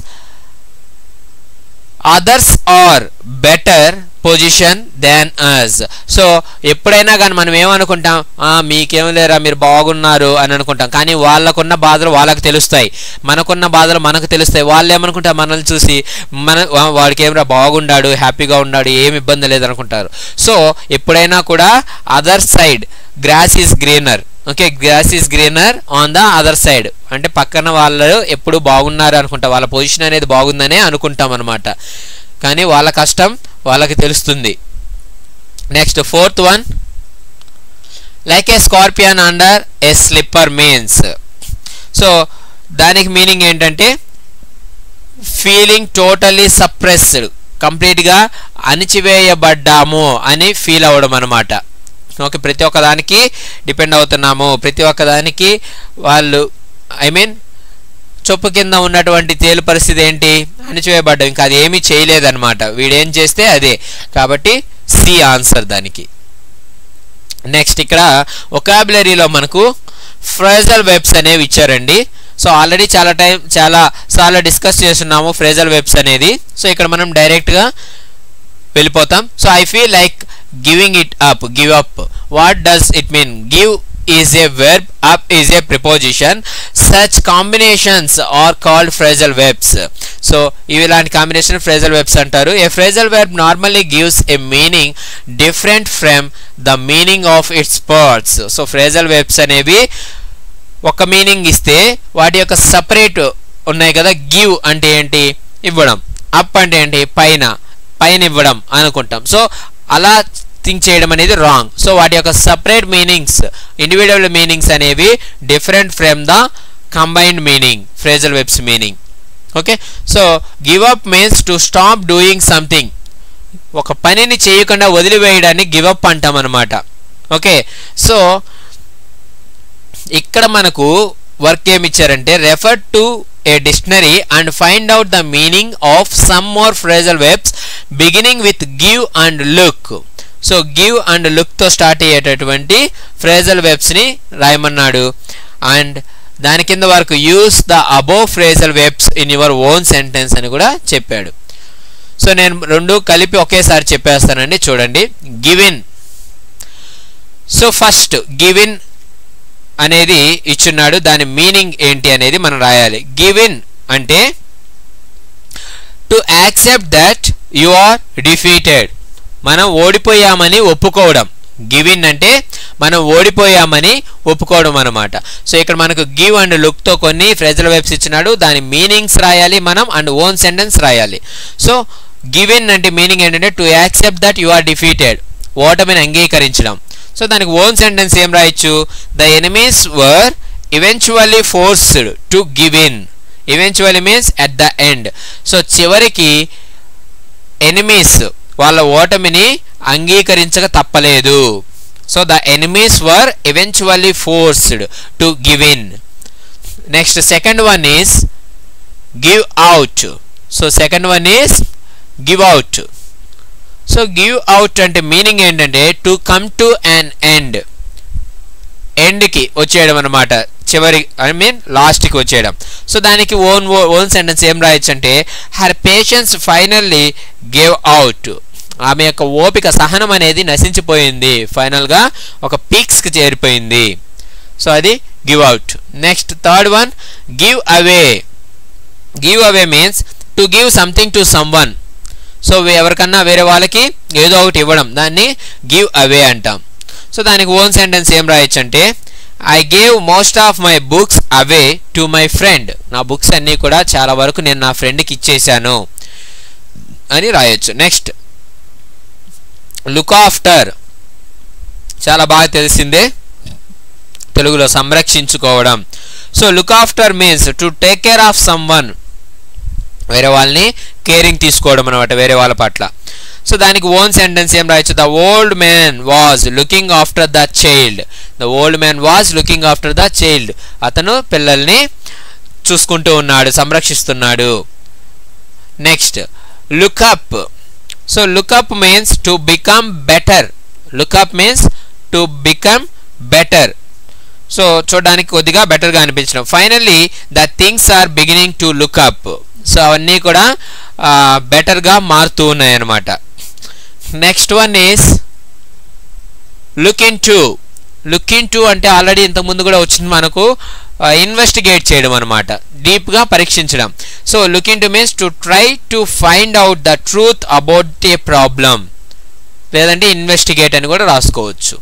others are better position than us so ఎప్పుడైనా కానీ మనం ఏమనుకుంటాం "ఆ, మీకేం లేరా మీరు బాగున్నారు అని అనుకుంటాం కానీ వాళ్ళకున్న బాధలు వాళ్ళకి తెలుస్తాయి మనకున్న బాధలు మనకు తెలుస్తాయి వాళ్ళు ఏమనుకుంటారు మనల్ని చూసి మన "వా- వాడికి ఏమరా బాగుండాడు హ్యాపీగా ఉన్నాడు ఏమి ఇబ్బంది లేదనుకుంటారు సో ఎప్పుడైనా కూడా other side grass is greener okay grass is greener on the other side అంటే పక్కన వాళ్ళు ఎప్పుడు బాగున్నారు అనుకుంటా వాళ్ళ పొజిషన్ అనేది బాగుందనే అనుకుంటాం అనమాట కానీ వాళ్ళ కష్టం వాళ్ళకి తెలుస్తుంది next fourth one like a scorpion under a slipper means so దానికి మీనింగ్ ఏంటంటే ఫీలింగ్ టోటలీ సప్రెస్డ్ కంప్లీట్గా అణిచివేయబడ్డాము అని ఫీల్ అవ్వడం అనమాట ఓకే ప్రతి ఒక్క దానికి డిపెండ్ అవుతున్నాము ప్రతి ఒక్క దానికి వాళ్ళు ఐ మీన్ చొప్పు కింద ఉన్నటువంటి తేలు పరిస్థితి ఏంటి అణిచివేయబడ్డం ఇంకా అది ఏమీ చేయలేదన్నమాట వీడేం చేస్తే అదే కాబట్టి సి ఆన్సర్ దానికి నెక్స్ట్ ఇక్కడ ఒకాబులరీలో మనకు ఫ్రేజల్ వెబ్స్ అనేవి ఇచ్చారండి సో ఆల్రెడీ చాలా టైం చాలా సార్లు డిస్కస్ చేస్తున్నాము ఫ్రేజల్ వెబ్స్ అనేది సో ఇక్కడ మనం డైరెక్ట్గా వెళ్ళిపోతాం so I feel like giving it up give up what does it mean give is a verb up is a preposition such combinations are called phrasal verbs so ఇవి ఇలాంటి combination phrasal verbs అంటారు a phrasal verb normally gives a meaning different from the meaning of its parts so phrasal verbs అనేవి ఒక meaning ఇస్తే వాటి యొక్క separate ఉన్నాయి కదా గివ్ అంటే ఏంటి ఇవ్వడం అప్ అంటే ఏంటి పైన పైన ఇవ్వడం అనుకుంటాం సో అలా థింక్ చేయడం అనేది రాంగ్ సో వాటి యొక్క సపరేట్ మీనింగ్స్ ఇండివిజువల్ మీనింగ్స్ అనేవి different from the combined meaning phrasal verbs meaning okay so give up means to stop doing something ఒక పనిని చేయకుండా వదిలివేయడాన్ని గివ్ అప్ అంటాం అనమాట ఓకే సో ఇక్కడ మనకు వర్క్ ఏమి ఇచ్చారంటే refer to a dictionary and find out the meaning of some more phrasal verbs beginning with give and look so give and లుక్తో స్టార్ట్ అయ్యేటటువంటి ఫ్రేజల్ వెబ్స్ని రాయమన్నాడు అండ్ దాని కింద వరకు use the above phrasal verbs in your own sentence అని కూడా చెప్పాడు సో నేను రెండు కలిపి ఒకేసారి చెప్పేస్తానండి చూడండి గివిన్ సో ఫస్ట్ గివిన్ అనేది ఇచ్చున్నాడు దాని మీనింగ్ ఏంటి అనేది మనం రాయాలి గివిన్ అంటే to accept that you are defeated మనం ఓడిపోయామని ఒప్పుకోవడం గివిన్ అంటే మనం ఓడిపోయామని ఒప్పుకోవడం అనమాట సో ఇక్కడ మనకు గివ్ అండ్ లుక్తో కొన్ని ఫ్రెజల్ వెబ్స్ ఇచ్చినాడు దాని మీనింగ్స్ రాయాలి మనం అండ్ ఓన్ సెంటెన్స్ రాయాలి సో గివిన్ అంటే మీనింగ్ ఏంటంటే to accept that you are defeated ఓటమిని అంగీకరించడం సో దానికి ఓన్ సెంటెన్స్ ఏం రాయొచ్చు the enemies were eventually forced to give in eventually means at the end so చివరికి ఎనిమీస్ వాళ్ళ ఓటమిని అంగీకరించక తప్పలేదు so the enemies were eventually forced to give in next second one is give out so second one is give out so give out అంటే meaning ఏంటంటే to come to an end ఎండ్కి వచ్చేయడం అనమాట చివరి ఐ మీన్ లాస్ట్కి వచ్చేయడం so దానికి own own sentence ఏం రాయొచ్చు అంటే her patience finally gave out ఆమె యొక్క ఓపిక సహనం అనేది నశించిపోయింది ఫైనల్గా ఒక పీక్స్కి చేరిపోయింది సో అది give out next third one give away give away means to give something to someone so ఎవరికన్నా వేరే వాళ్ళకి ఏదో ఒకటి ఇవ్వడం దాన్ని గివ్ అవే అంటాం సో దానికి ఓన్ సెంటెన్స్ ఏం రాయొచ్చు అంటే I gave most of my books away to my friend నా బుక్స్ అన్నీ కూడా చాలా వరకు నేను నా ఫ్రెండ్కి ఇచ్చేసాను అని రాయొచ్చు నెక్స్ట్ లుక్ ఆఫ్టర్ చాలా బాగా తెలిసిందే తెలుగులో సంరక్షించుకోవడం so look after means to take care of someone వేరే వాళ్ళని కేరింగ్ తీసుకోవడం అనమాట వేరే వాళ్ళ పట్ల సో దానికి ఓన్ సెంటెన్స్ ఏం రాయొచ్చు the old man was looking after the child the old man was looking after the child అతను పిల్లల్ని చూసుకుంటూ ఉన్నాడు సంరక్షిస్తున్నాడు next look up so look up means to become better look up means to become better so చూడడానికి కొద్దిగా బెటర్గా అనిపించడం finally the things are beginning to look up so అవన్నీ కూడా బెటర్గా మారుతూ ఉన్నాయి అన్నమాట next one is look into look into అంటే ఆల్రెడీ ఇంతకుముందు కూడా వచ్చింది మనకు ఇన్వెస్టిగేట్ చేయడం అనమాట డీప్గా పరీక్షించడం so look into means to try to find out the truth about a problem లేదంటే ఇన్వెస్టిగేట్ అని కూడా రాసుకోవచ్చు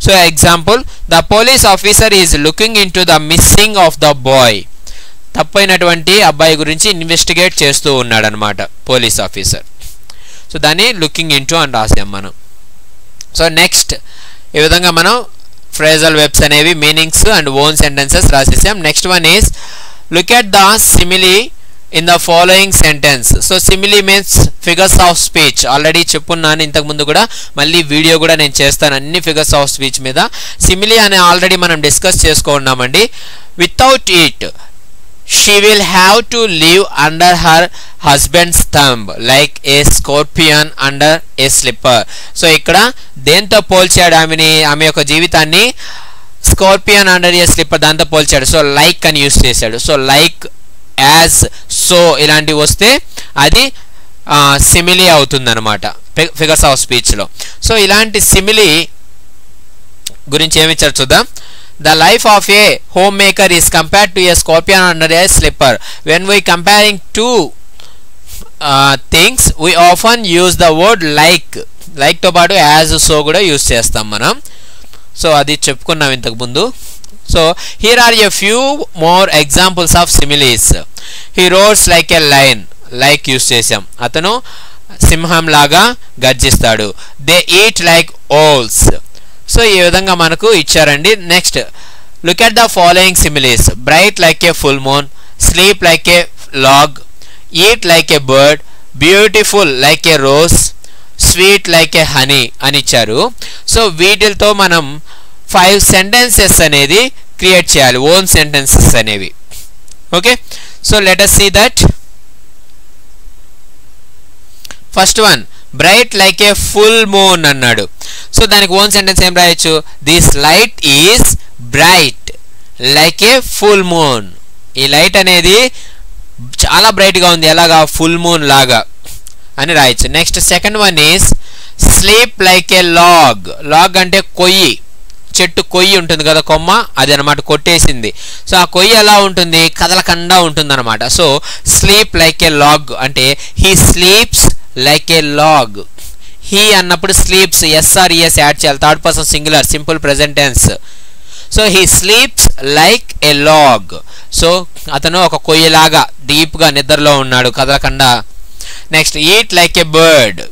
so example the police officer is looking into the missing of the boy తప్పైనటువంటి అబ్బాయి గురించి ఇన్వెస్టిగేట్ చేస్తూ ఉన్నాడనమాట పోలీస్ ఆఫీసర్ సో దాన్ని లుకింగ్ ఇంటూ అని రాసాం మనం సో నెక్స్ట్ ఈ విధంగా మనం ఫ్రేజల్ వెబ్స్ అనేవి మీనింగ్స్ అండ్ ఓన్ సెంటెన్సెస్ రాసేసాం next one is look at the simile in the following sentence so simile means figures of speech already చెప్పున్నాను ఇంతకుముందు కూడా మళ్ళీ వీడియో కూడా నేను చేస్తాను అన్ని ఫిగర్స్ ఆఫ్ స్పీచ్ మీద సిమిలీ అని ఆల్రెడీ మనం డిస్కస్ చేసుకున్నామండి without it she will have to live under her husband's thumb like a scorpion under a slipper so ఇక్కడ దేంతో పోల్చాడు ఆమెని ఆమె యొక్క జీవితాన్ని స్కార్పియన్ అండర్ ఏ స్లిప్పర్ దాంతో పోల్చాడు సో లైక్ అని యూస్ చేశాడు సో లైక్ యాజ్ సో ఇలాంటివి వస్తే అది సిమిలీ అవుతుందన్నమాట ఫిగర్స్ ఆఫ్ స్పీచ్లో సో ఇలాంటి సిమిలీ గురించి ఏమి ఇచ్చారు చూద్దాం the life of a homemaker is compare to a scorpion under a slipper when we comparing two things we often use the word like లైక్తో పాటు యాజ్ సో కూడా use చేస్తాం మనం సో అది చెప్పుకున్నాం ఇంతకుముందు so here are a few more examples of similes he roars like a lion like use చేసాం అతను సింహం లాగా గర్జిస్తాడు they eat like owls so ఈ విధంగా మనకు ఇచ్చారండి next look at the following similes bright like a full moon sleep like a log eat like a bird beautiful like a rose sweet like a honey అని ఇచ్చారు so వీటితో మనం five sentences అనేది create చేయాలి own sentences అనేవి okay so let us see that first one bright like a full moon అన్నాడు so దానికి own sentence ఏం రాయొచ్చు this light is bright like a full moon ఈ లైట్ అనేది చాలా బ్రైట్గా ఉంది ఎలాగా ఫుల్ మూన్ లాగా అని రాయొచ్చు next second one is sleep like a log log అంటే కొయ్యి చెట్టు కొయ్యి ఉంటుంది కదా కొమ్మ అది అనమాట కొట్టేసింది సో ఆ కొయ్యి ఎలా ఉంటుంది కదలకుండా ఉంటుంది అనమాట so sleep like a log అంటే he sleeps like a log he అన్నప్పుడు స్లీప్స్ ఎస్ఆర్ఈఎస్ యాడ్ చేయాలి third person singular simple present tense so he sleeps like a log so అతను ఒక కొయ్యలాగా డీప్గా నిద్రలో ఉన్నాడు కదలకుండా next eat like a bird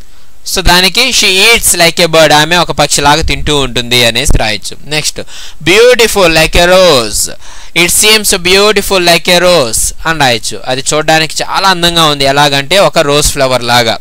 so దానికి she eats like a bird ఆమె ఒక పక్షిలాగా తింటూ ఉంటుంది అనేసి రాయొచ్చు next beautiful like a rose it seems beautiful like a rose అని రాయొచ్చు అది చూడడానికి చాలా అందంగా ఉంది ఎలాగంటే ఒక రోజ్ ఫ్లవర్ లాగా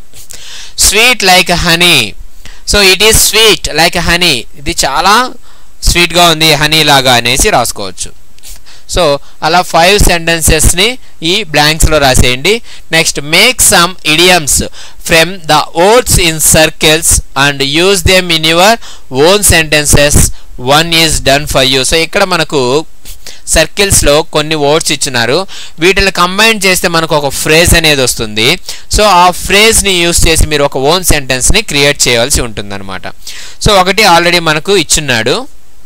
sweet like honey so it is sweet like honey ఇది చాలా స్వీట్గా ఉంది హనీ లాగా అనేసి రాసుకోవచ్చు సో అలా ఫైవ్ సెంటెన్సెస్ని ఈ బ్లాంక్స్లో రాసేయండి next make some idioms from the words in circles and use them in your own sentences one is done for you so ఇక్కడ మనకు సర్కిల్స్లో కొన్ని వర్డ్స్ ఇచ్చినారు వీటిని కంబైన్ చేస్తే మనకు ఒక ఫ్రేజ్ అనేది వస్తుంది సో ఆ ఫ్రేజ్ని యూస్ చేసి మీరు ఒక ఓన్ సెంటెన్స్ని క్రియేట్ చేయవలసి ఉంటుందన్నమాట సో ఒకటి ఆల్రెడీ మనకు ఇచ్చున్నాడు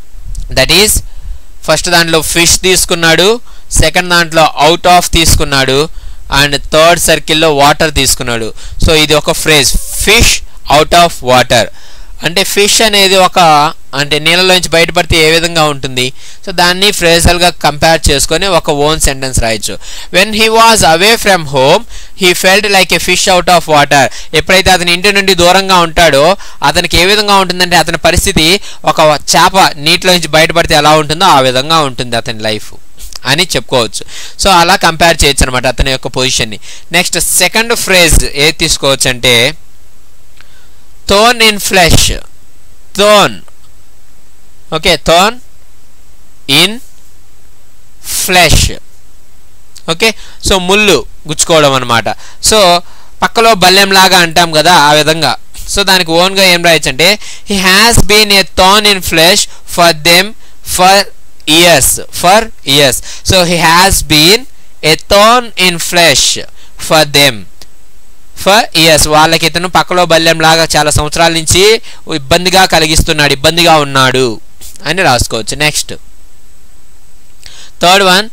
దట్ ఈస్ ఫస్ట్ దాంట్లో ఫిష్ తీసుకున్నాడు సెకండ్ దాంట్లో అవుట్ ఆఫ్ తీసుకున్నాడు అండ్ థర్డ్ సర్కిల్లో వాటర్ తీసుకున్నాడు సో ఇది ఒక phrase fish out of water అంటే ఫిష్ అనేది ఒక అంటే నీళ్ళలోంచి బయటపడితే ఏ విధంగా ఉంటుంది సో దాన్ని ఫ్రేజల్గా కంపేర్ చేసుకొని ఒక ఓన్ సెంటెన్స్ రాయొచ్చు when he was away from home he felt like a fish out of water ఎప్పుడైతే అతని ఇంటి నుండి దూరంగా ఉంటాడో అతనికి ఏ విధంగా ఉంటుందంటే అతని పరిస్థితి ఒక చేప నీటిలోంచి బయటపడితే ఎలా ఉంటుందో ఆ విధంగా ఉంటుంది అతని లైఫ్ అని చెప్పుకోవచ్చు సో అలా కంపేర్ చేయొచ్చు అనమాట అతని యొక్క పొజిషన్ని నెక్స్ట్ సెకండ్ ఫ్రేజ్ ఏది తీసుకోవచ్చు అంటే thorn in flesh thorn okay thorn in flesh okay so ముళ్ళు గుచ్చుకోవడం అనమాట సో పక్కలో బల్లెంలాగా అంటాం కదా ఆ విధంగా సో దానికి ఓన్గా ఏం రాయొచ్చు అంటే he has been a thorn in flesh for them for years for years so he has been a thorn in flesh for them for years వాళ్ళకి ఇతను పక్కలో బల్యం లాగా చాలా సంవత్సరాల నుంచి ఇబ్బందిగా కలిగిస్తున్నాడు ఇబ్బందిగా ఉన్నాడు అని రాసుకోవచ్చు next third one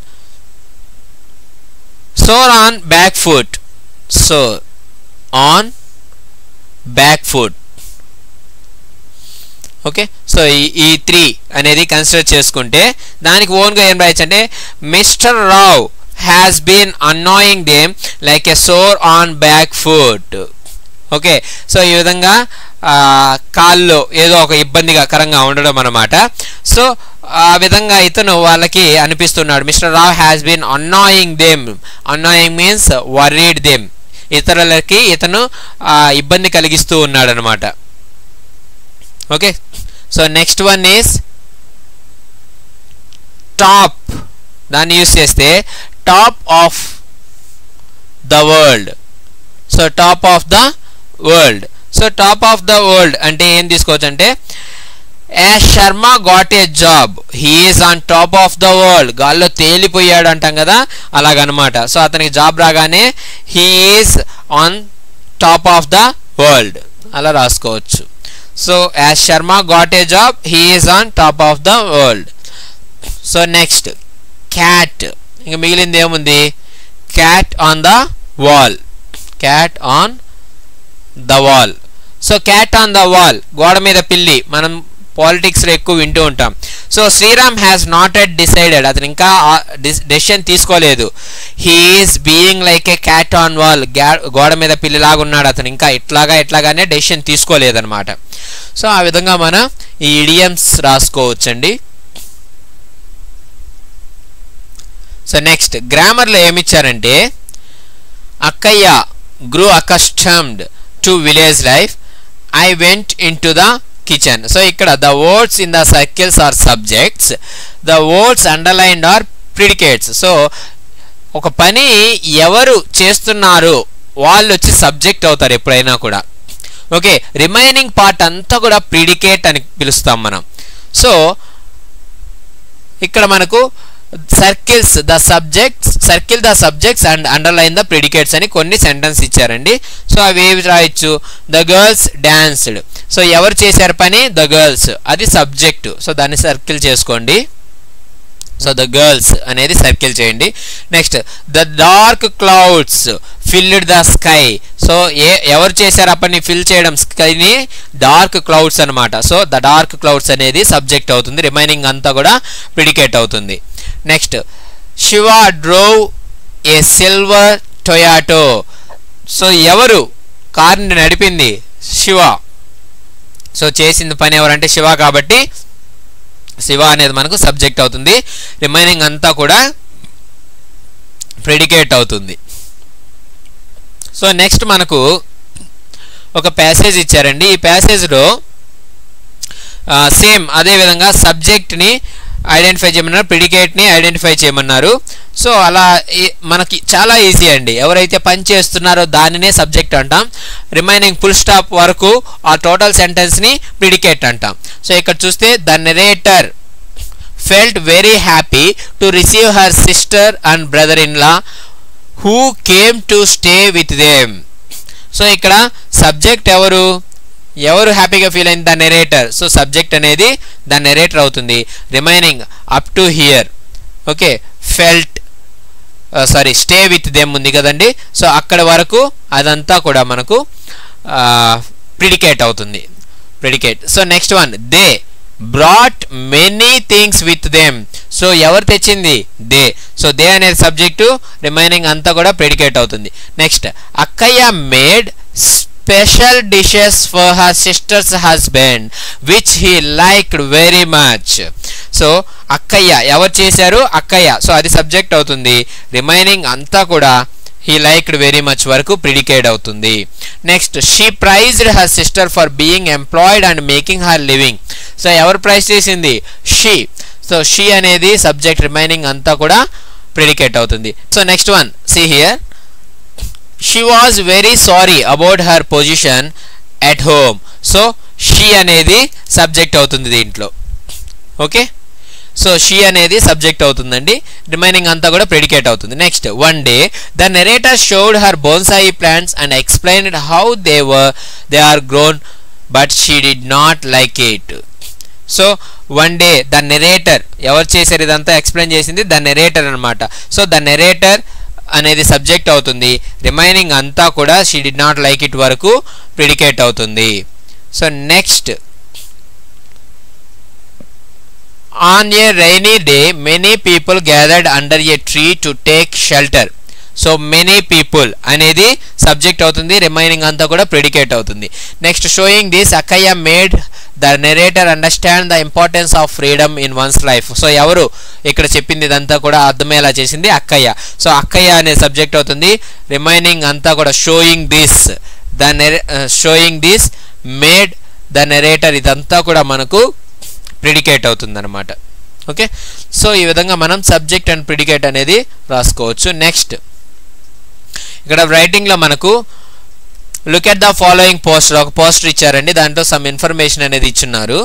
sore on back foot so on back foot okay so ఈ ఈ త్రీ అనేది కన్సిడర్ చేసుకుంటే దానికి ఓన్గా ఏం రాయొచ్చు అంటే mister Rao has been annoying them like a sore on back foot okay so ఈ విధంగా ఆ, కాల్లో ఏదో ఒక ఇబ్బందిగా కరంగా ఉండడం అనమాట సో ఆ విధంగా ఇతను వాళ్ళకి అనిపిస్తున్నాడు mister Rao has been annoying them annoying means worried them ఇతరులకి ఇతను ఆ, ఇబ్బంది కలిగిస్తూ ఉన్నాడు అనమాట okay so next one is top దాన్ని యూస్ చేస్తే top of the world so top of the world so top of the world అంటే ఏం తీసుకోవచ్చు అంటే as Sharma got a job he is on top of the world గాల్లో తేలిపోయాడు అంటాం కదా అలాగనమాట సో అతనికి జాబ్ రాగానే he's on top of the world అలా రాసుకోవచ్చు so as Sharma got a job he is on top of the world so next cat ఇంకా మిగిలింది ఏముంది cat on the wall cat on the wall so cat on the wall గోడ మీద పిల్లి మనం పాలిటిక్స్లో ఎక్కువ వింటూ ఉంటాం so Sriram has not yet decided అతను ఇంకా డెసిషన్ తీసుకోలేదు he is being like a cat on wall గోడ మీద పిల్లిలాగా ఉన్నాడు అతను ఇంకా ఇట్లాగా ఇట్లాగానే డెసిషన్ తీసుకోలేదన్నమాట సో ఆ విధంగా మనం ఈ ఇడియమ్స్ రాసుకోవచ్చండి సో నెక్స్ట్ గ్రామర్లో ఏమిచ్చారంటే Akkayya grew accustomed to village life I went into the kitchen so ఇక్కడ the words in the circles are subjects the words underlined are predicates so ఒక పని ఎవరు చేస్తున్నారు వాళ్ళు వచ్చి సబ్జెక్ట్ అవుతారు ఎప్పుడైనా కూడా ఓకే రిమైనింగ్ పార్ట్ అంతా కూడా ప్రిడికేట్ అని పిలుస్తాం మనం సో ఇక్కడ మనకు circles the subjects circle the subjects and underline the predicates అని కొన్ని సెంటెన్స్ ఇచ్చారండి సో అవి ఏవి రాయొచ్చు ద గర్ల్స్ డాన్స్డ్ సో ఎవరు చేశారు పని ద గర్ల్స్ అది సబ్జెక్టు సో దాన్ని సర్కిల్ చేసుకోండి సో ద గర్ల్స్ అనేది సర్కిల్ చేయండి next the dark clouds filled the sky so ఏ ఎవరు చేశారు ఆ పని ఫిల్ చేయడం స్కైని డార్క్ క్లౌడ్స్ అనమాట సో ద డార్క్ క్లౌడ్స్ అనేది సబ్జెక్ట్ అవుతుంది రిమైనింగ్ అంతా కూడా ప్రిడికేట్ అవుతుంది next Shiva drove a silver Toyota so ఎవరు కార్ని నడిపింది శివ సో చేసింది పని ఎవరంటే శివ కాబట్టి శివ అనేది మనకు సబ్జెక్ట్ అవుతుంది రిమైనింగ్ అంతా కూడా ప్రెడికేట్ అవుతుంది సో నెక్స్ట్ మనకు ఒక ప్యాసేజ్ ఇచ్చారండి ఈ ప్యాసేజ్లో సేమ్ అదేవిధంగా సబ్జెక్ట్ని ఐడెంటిఫై చేయమన్నారు ప్రిడికేట్ని ఐడెంటిఫై చేయమన్నారు సో అలా ఈ- మనకి చాలా ఈజీ అండి ఎవరైతే పని చేస్తున్నారో దానినే సబ్జెక్ట్ అంటాం రిమైనింగ్ ఫుల్ స్టాప్ వరకు ఆ టోటల్ సెంటెన్స్ని ప్రిడికేట్ అంటాం సో ఇక్కడ చూస్తే the narrator felt very happy to receive her sister and brother in law who came to stay with them so ఇక్కడ సబ్జెక్ట్ ఎవరు ఎవరు హ్యాపీగా ఫీల్ అయింది ద నెరేటర్ సో సబ్జెక్ట్ అనేది ద నెరేటర్ అవుతుంది remaining up to here okay felt sorry stay with them ఉంది కదండి so అక్కడ వరకు అదంతా కూడా మనకు ప్రిడికేట్ అవుతుంది predicate so next one they brought many things with them so ఎవరు తెచ్చింది దే సో దే అనేది సబ్జెక్టు రిమైనింగ్ అంతా కూడా ప్రెడికేట్ అవుతుంది next Akkayya made special dishes for her sister's husband which he liked very much so Akkayya ఎవరు చేశారు అక్కయ్య so అది సబ్జెక్ట్ అవుతుంది రిమైనింగ్ అంతా కూడా హీ లైక్డ్ వెరీ మచ్ వరకు ప్రిడికేట్ అవుతుంది next she praised her sister for being employed and making her living so ఎవరు ప్రైజ్ చేసింది షీ సో షీ అనేది సబ్జెక్ట్ రిమైనింగ్ అంతా కూడా ప్రిడికేట్ అవుతుంది so next one see here she was very sorry about her position at home so she అనేది subject అవుతుంది దీంట్లో okay so she అనేది సబ్జెక్ట్ అవుతుందండి రిమైనింగ్ అంతా కూడా ప్రెడికేట్ అవుతుంది next one day the narrator showed her bonsai plants and explained how they were they are grown but she did not like it so one day the narrator ఎవరు చేశారు ఇదంతా explain చేసింది the narrator అనమాట so the narrator అనేది subject అవుతుంది remaining అంతా కూడా she did not like it వరకు ప్రిడికేట్ అవుతుంది so next on a rainy day many people gathered under a tree to take shelter so many people అనేది subject అవుతుంది remaining అంతా కూడా ప్రిడికేట్ అవుతుంది next showing this Akkayya made the narrator understand the importance of freedom in one's life so ఎవరు ఇక్కడ చెప్పింది ఇదంతా కూడా అర్థమయ్యేలా చేసింది అక్కయ్య సో అక్కయ్య అనే సబ్జెక్ట్ అవుతుంది రిమైనింగ్ అంతా కూడా షోయింగ్ దిస్ ద నెరే showing this made the narrator ఇదంతా కూడా మనకు ప్రిడికేట్ అవుతుంది అనమాట ఓకే సో ఈ విధంగా మనం సబ్జెక్ట్ అండ్ ప్రిడికేట్ అనేది రాసుకోవచ్చు నెక్స్ట్ ఇక్కడ రైటింగ్లో మనకు look at the following poster ఒక పోస్టర్ ఇచ్చారండి దాంట్లో సమ్ ఇన్ఫర్మేషన్ అనేది ఇచ్చున్నారు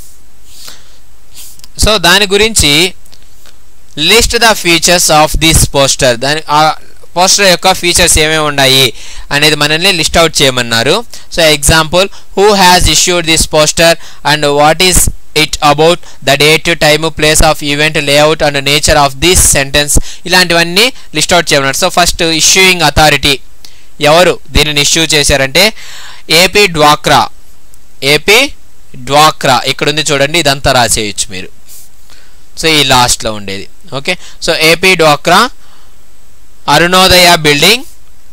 సో దాని గురించి list the features of this poster దాని ఆ పోస్టర్ యొక్క ఫీచర్స్ ఏమేమి ఉన్నాయి అనేది మనల్ని లిస్ట్ అవుట్ చేయమన్నారు so example who has issued this poster and what is it about the date time place of event layout and nature of this sentence ఇలాంటివన్నీ list out చేయమన్నారు సో ఫస్ట్ ఇష్యూయింగ్ అథారిటీ ఎవరు దీనిని issue చేశారంటే AP డ్వాక్రా AP డ్వాక్రా ఇక్కడ ఉంది చూడండి ఇదంతా రాసేయచ్చు మీరు సో ఈ లాస్ట్లో ఉండేది ఓకే సో ఏపీ డ్వాక్రా అరుణోదయ బిల్డింగ్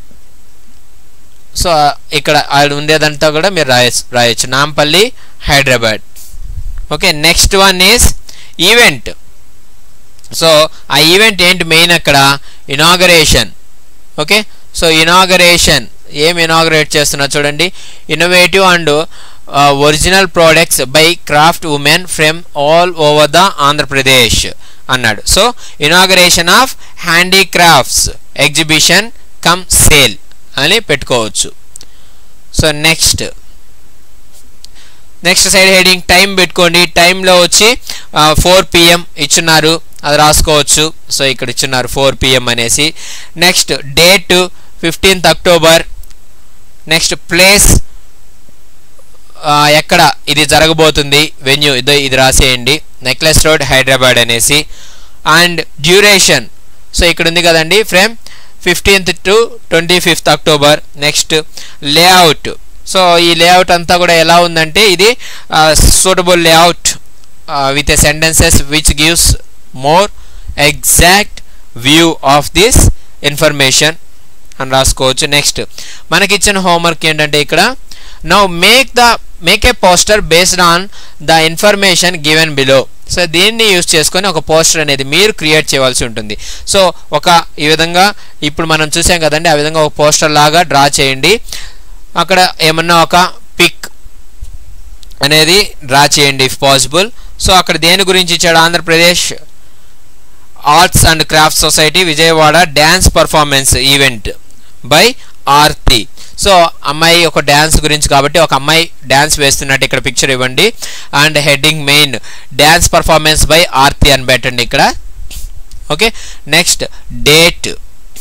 సో ఇక్కడ అది ఉండేదంతా కూడా మీరు రాయచ్చు రాయొచ్చు Nampally Hyderabad okay next one is event so ఆ ఈవెంట్ ఏంటి మెయిన్ అక్కడ ఇనాగరేషన్ ఓకే సో ఇనాగరేషన్ ఏం ఇనాగరేట్ చేస్తున్నా చూడండి innovative and original products by craft women from all over the Andhra Pradesh అన్నాడు so inauguration of handicrafts exhibition cum sale అని పెట్టుకోవచ్చు so next next side heading time పెట్టుకోండి టైంలో వచ్చి ఫోర్ పిఎం ఇచ్చున్నారు అది రాసుకోవచ్చు సో ఇక్కడ ఇచ్చున్నారు ఫోర్ పిఎం అనేసి next date fifteenth October next place ఎక్కడ ఇది జరగబోతుంది వెన్యూ ఇది ఇది రాసేయండి నెక్లెస్ రోడ్ హైదరాబాద్ అనేసి అండ్ డ్యూరేషన్ సో ఇక్కడ ఉంది కదండి from fifteenth to twenty fifth October next layout so ఈ లేఅవుట్ అంతా కూడా ఎలా ఉందంటే ఇది suitable layout with a sentences which gives more exact view of this information అని రాసుకోవచ్చు నెక్స్ట్ మనకి ఇచ్చిన హోంవర్క్ ఏంటంటే ఇక్కడ now make the make a poster based on the information given below so దీన్ని యూస్ చేసుకొని ఒక పోస్టర్ అనేది మీరు క్రియేట్ చేయవలసి ఉంటుంది సో ఒక ఈ విధంగా ఇప్పుడు మనం చూసాం కదండి ఆ విధంగా ఒక పోస్టర్ లాగా డ్రా చేయండి అక్కడ ఏమన్నా ఒక పిక్ అనేది డ్రా చేయండి ఇఫ్ పాసిబుల్ సో అక్కడ దేని గురించి ఇచ్చాడు Andhra Pradesh arts and craft society Vijayawada dance performance event by Aarti so అమ్మాయి ఒక డ్యాన్స్ గురించి కాబట్టి ఒక అమ్మాయి డ్యాన్స్ వేస్తున్నట్టు ఇక్కడ పిక్చర్ ఇవ్వండి and heading main dance performance by Aarti అని పెట్టండి ఇక్కడ ఓకే నెక్స్ట్ డేట్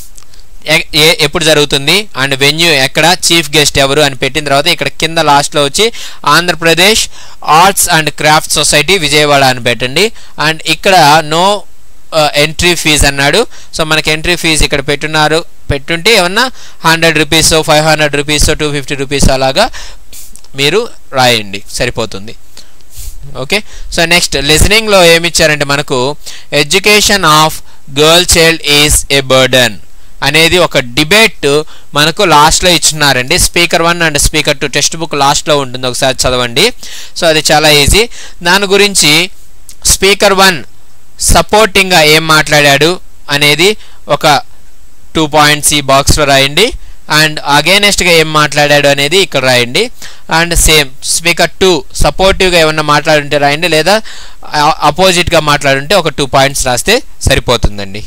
ఎప్పుడు జరుగుతుంది అండ్ వెన్యూ ఎక్కడ చీఫ్ గెస్ట్ ఎవరు అని పెట్టిన తర్వాత ఇక్కడ కింద లాస్ట్లో వచ్చి Andhra Pradesh arts and craft society Vijayawada అని పెట్టండి అండ్ ఇక్కడ నో ఎంట్రీ ఫీజ్ అన్నాడు సో మనకి ఎంట్రీ ఫీజు ఇక్కడ పెట్టున్నారు పెట్టుంటే ఏమన్నా hundred rupees five hundred rupees two fifty rupees అలాగా మీరు రాయండి సరిపోతుంది ఓకే సో నెక్స్ట్ లిజనింగ్లో ఏమి ఇచ్చారంటే మనకు education of girl child is a burden అనేది ఒక డిబేట్ మనకు లాస్ట్లో ఇచ్చున్నారండి speaker one and speaker two textbook లాస్ట్లో ఉంటుంది ఒకసారి చదవండి సో అది చాలా ఈజీ దాని గురించి స్పీకర్ వన్ సపోర్టింగ్గా ఏం మాట్లాడాడు అనేది ఒక టూ పాయింట్స్ ఈ బాక్స్లో రాయండి అండ్ అగేనెస్ట్గా ఏం మాట్లాడాడు అనేది ఇక్కడ రాయండి అండ్ సేమ్ స్పీకర్ టూ సపోర్టివ్గా ఏమన్నా మాట్లాడుంటే రాయండి లేదా అపోజిట్గా మాట్లాడుంటే ఒక టూ పాయింట్స్ రాస్తే సరిపోతుందండి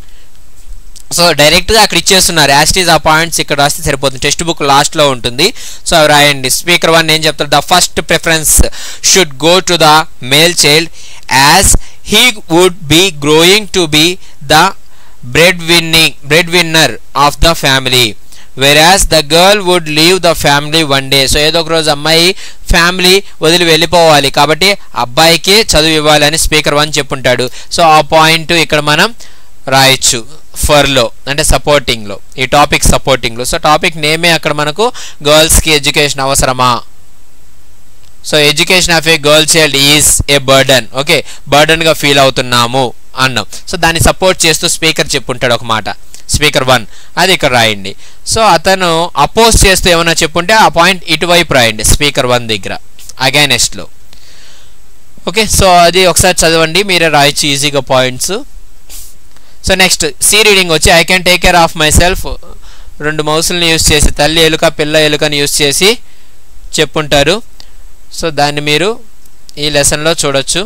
సో డైరెక్ట్గా అక్కడ ఇచ్చేస్తున్నారు యాస్టీజ్ ఆ పాయింట్స్ ఇక్కడ రాస్తే సరిపోతుంది టెక్స్ట్ బుక్ లాస్ట్లో ఉంటుంది సో అవి రాయండి స్పీకర్ వన్ ఏం చెప్తారు the first preference should go to the male child as he would be growing to be the bread winning bread winner of the family whereas the girl would leave the family one day so ఏదో ఒక రోజు అమ్మాయి family వదిలి వెళ్ళిపోవాలి కాబట్టి అబ్బాయికి చదువు ఇవ్వాలి అని స్పీకర్ వన్ చెప్పుంటాడు సో ఆ పాయింట్ ఇక్కడ మనం రాయొచ్చు ఫర్లో అంటే సపోర్టింగ్లో ఈ టాపిక్ సపోర్టింగ్లో సో టాపిక్ నేమే అక్కడ మనకు గర్ల్స్కి ఎడ్యుకేషన్ అవసరమా so education of a girl child is a burden okay బర్డన్గా ఫీల్ అవుతున్నాము అన్నాం సో దాన్ని సపోర్ట్ చేస్తూ స్పీకర్ చెప్పుంటాడు ఒక మాట స్పీకర్ వన్ అది ఇక్కడ రాయండి సో అతను అపోజ్ చేస్తూ ఏమైనా చెప్పుంటే ఆ పాయింట్ ఇటువైపు రాయండి స్పీకర్ వన్ దగ్గర అగైనెస్ట్లో ఓకే సో అది ఒకసారి చదవండి మీరే రాయొచ్చు ఈజీగా points so next C reading వచ్చి I can take care of myself రెండు మౌసులను యూస్ చేసి తల్లి ఎలుక పిల్ల ఎలుకని యూస్ చేసి చెప్పుంటారు సో దాన్ని మీరు ఈ లెసన్లో చూడొచ్చు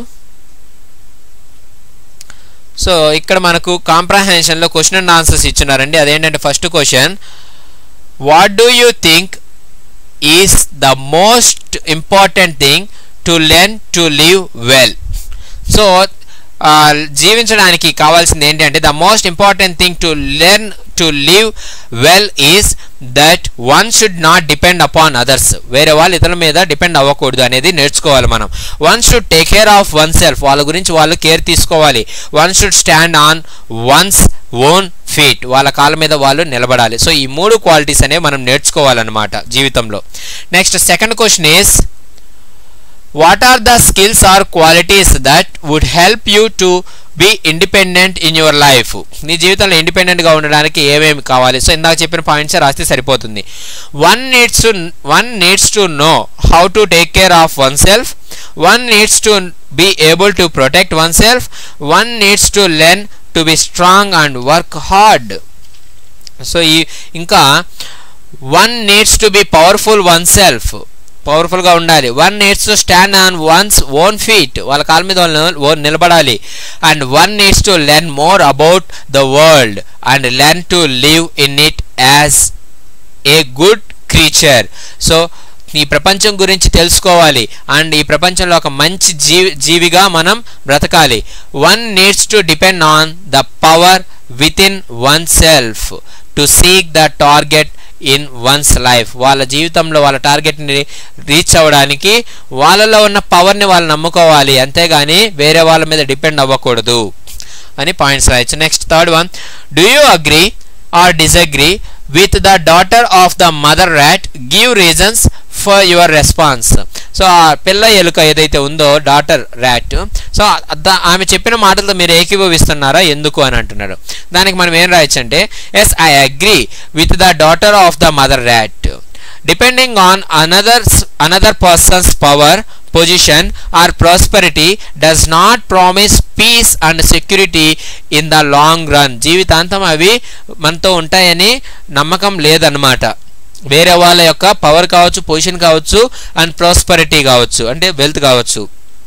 సో ఇక్కడ మనకు కాంప్రహెన్షన్లో క్వశ్చన్ అండ్ ఆన్సర్స్ ఇచ్చినారండి అదేంటంటే first question what do you think is the most important thing to learn to live well so జీవించడానికి కావాల్సింది ఏంటంటే the most important thing to learn to live well is that one should not depend upon others వేరే వాళ్ళు ఇతరుల మీద depend అవ్వకూడదు అనేది నేర్చుకోవాలి మనం one should take care of oneself వాళ్ళ గురించి వాళ్ళు కేర్ తీసుకోవాలి one should stand on one's own feet వాళ్ళ కాళ్ళ మీద వాళ్ళు నిలబడాలి సో ఈ మూడు క్వాలిటీస్ అనేవి మనం నేర్చుకోవాలన్నమాట జీవితంలో next second question is what are the skills or qualities that would help you to be independent in your life నీ జీవితంలో ఇండిపెండెంట్గా ఉండడానికి ఏమేమి కావాలి సో ఇందాక చెప్పిన పాయింట్స్ రాస్తే సరిపోతుంది one needs to one needs to know how to take care of oneself one needs to be able to protect oneself one needs to learn to be strong and work hard so ఈ ఇంకా one needs to be powerful oneself పవర్ఫుల్గా ఉండాలి one needs to stand on one's own feet వాళ్ళ కాళ్ళ మీద వాళ్ళు నిలబడాలి and one needs to learn more about the world and learn to live in it as a good creature so ఈ ప్రపంచం గురించి తెలుసుకోవాలి అండ్ ఈ ప్రపంచంలో ఒక మంచి జీవి జీవిగా మనం బ్రతకాలి one needs to depend on the power within oneself to seek the target in one's life వాళ్ళ జీవితంలో వాళ్ళ టార్గెట్ని రీచ్ అవ్వడానికి వాళ్ళలో ఉన్న పవర్ని వాళ్ళు నమ్ముకోవాలి అంతేగాని వేరే వాళ్ళ మీద డిపెండ్ అవ్వకూడదు అని పాయింట్స్ రాయొచ్చు next third one do you agree or disagree with the daughter of the mother rat give reasons for your response so ఆ పిల్ల ఎలుక ఏదైతే ఉందో డాటర్ ర్యాట్ సో ఆమె చెప్పిన మాటలతో మీరు ఏకీభవిస్తున్నారా ఎందుకు అని అంటున్నారు దానికి మనం ఏం రాయొచ్చు అంటే yes I agree with the daughter of the mother rat depending on another another person's power position or prosperity does not promise peace and security in the long run జీవితాంతం అవి మనతో ఉంటాయని నమ్మకం లేదన్నమాట వేరే వాళ్ళ యొక్క పవర్ కావచ్చు పొజిషన్ కావచ్చు అండ్ ప్రాస్పరిటీ కావచ్చు అంటే వెల్త్ కావచ్చు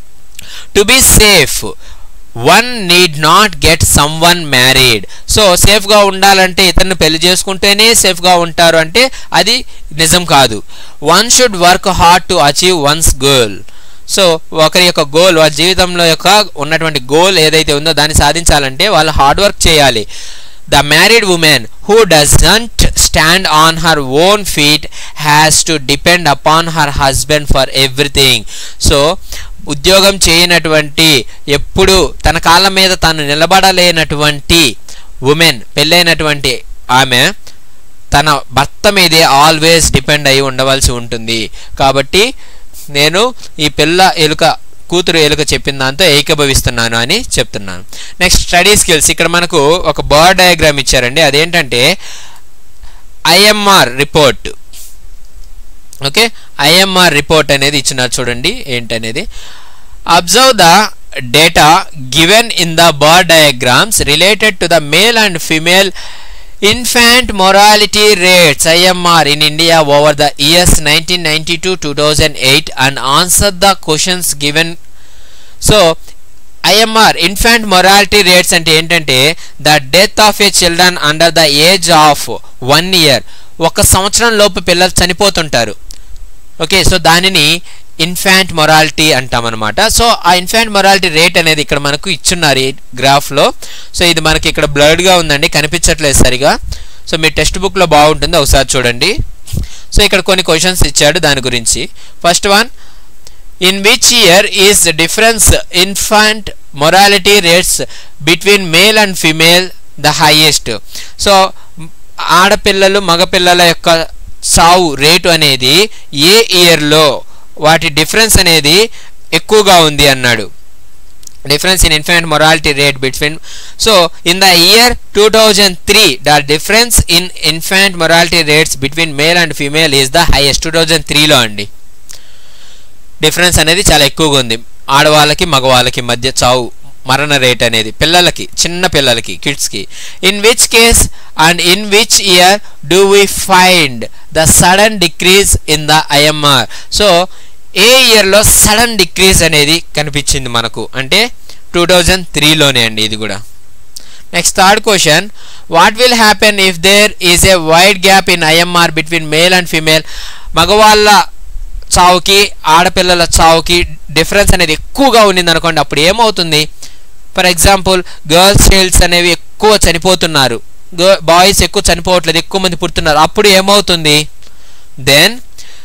to be safe one need not get someone married so సేఫ్గా ఉండాలంటే ఇతన్ని పెళ్లి చేసుకుంటేనే సేఫ్గా ఉంటారు అంటే అది నిజం కాదు one should work hard to achieve one's goal so ఒకరి యొక్క గోల్ వాళ్ళ జీవితంలో యొక్క ఉన్నటువంటి గోల్ ఏదైతే ఉందో దాన్ని సాధించాలంటే వాళ్ళు హార్డ్ వర్క్ చేయాలి the married women who doesn't stand on her own feet has to depend upon her husband for everything so ఉద్యోగం చేయనటువంటి ఎప్పుడు తన కాళ్ళ మీద తాను నిలబడలేనటువంటి ఉమెన్ పెళ్ళైనటువంటి ఆమె తన భర్త మీదే ఆల్వేస్ డిపెండ్ అయి ఉండవలసి ఉంటుంది కాబట్టి నేను ఈ పిల్ల ఎలుక కూతురు ఎలుక చెప్పిన దాంతో ఏకీభవిస్తున్నాను అని చెప్తున్నాను నెక్స్ట్ స్టడీ స్కిల్స్ ఇక్కడ మనకు ఒక బర్డ్ డయాగ్రామ్ ఇచ్చారండి అదేంటంటే IMR report okay IMR report అనేది ఇచ్చినారు చూడండి ఏంటనేది observe the data given in the bird diagrams related to the male and female infant mortality rates IMR in India over the years 1992-2008 and answer the questions given so IMR infant mortality rates అంటే ఏంటంటే the death of a children under the age of one year ఒక సంవత్సరం లోపు పిల్లలు చనిపోతుంటారు okay so దానిని infant mortality అంటామన్నమాట so ఆ ఇన్ఫాంట్ మొరాలిటీ రేట్ అనేది ఇక్కడ మనకు ఇచ్చున్నారు ఈ గ్రాఫ్లో సో ఇది మనకి ఇక్కడ బ్లర్డ్గా ఉందండి కనిపించట్లేదు సరిగా సో మీ టెక్స్ట్ బుక్లో బాగుంటుంది ఒకసారి చూడండి సో ఇక్కడ కొన్ని క్వశ్చన్స్ ఇచ్చాడు దాని గురించి first one in which year is difference infant mortality rates between male and female the highest so ఆడపిల్లలు మగపిల్లల యొక్క సావు రేటు అనేది ఏ ఇయర్లో వాటి డిఫరెన్స్ అనేది ఎక్కువగా ఉంది అన్నాడు difference in infant mortality rate between so in the year 2003 the difference in infant mortality rates between male and female is the highest 2003 లో అండి డిఫరెన్స్ అనేది చాలా ఎక్కువగా ఉంది ఆడవాళ్ళకి మగవాళ్ళకి మధ్య చావు మరణ రేట్ అనేది పిల్లలకి చిన్న పిల్లలకి కిడ్స్కి in which case and in which year do we find the sudden decrease in the IMR so a ఇయర్లో సడన్ డిక్రీజ్ అనేది కనిపించింది మనకు అంటే టూ థౌజండ్ త్రీలోనే అండి ఇది కూడా next third question what will happen if there is a wide gap in IMR between male and female మగవాళ్ళ చావుకి ఆడపిల్లల చావుకి డిఫరెన్స్ అనేది ఎక్కువగా ఉన్నింది అనుకోండి అప్పుడు ఏమవుతుంది ఫర్ ఎగ్జాంపుల్ గర్ల్స్ చైల్డ్స్ అనేవి ఎక్కువ చనిపోతున్నారు బాయ్స్ ఎక్కువ చనిపోవట్లేదు ఎక్కువ మంది పుడుతున్నారు అప్పుడు ఏమవుతుంది then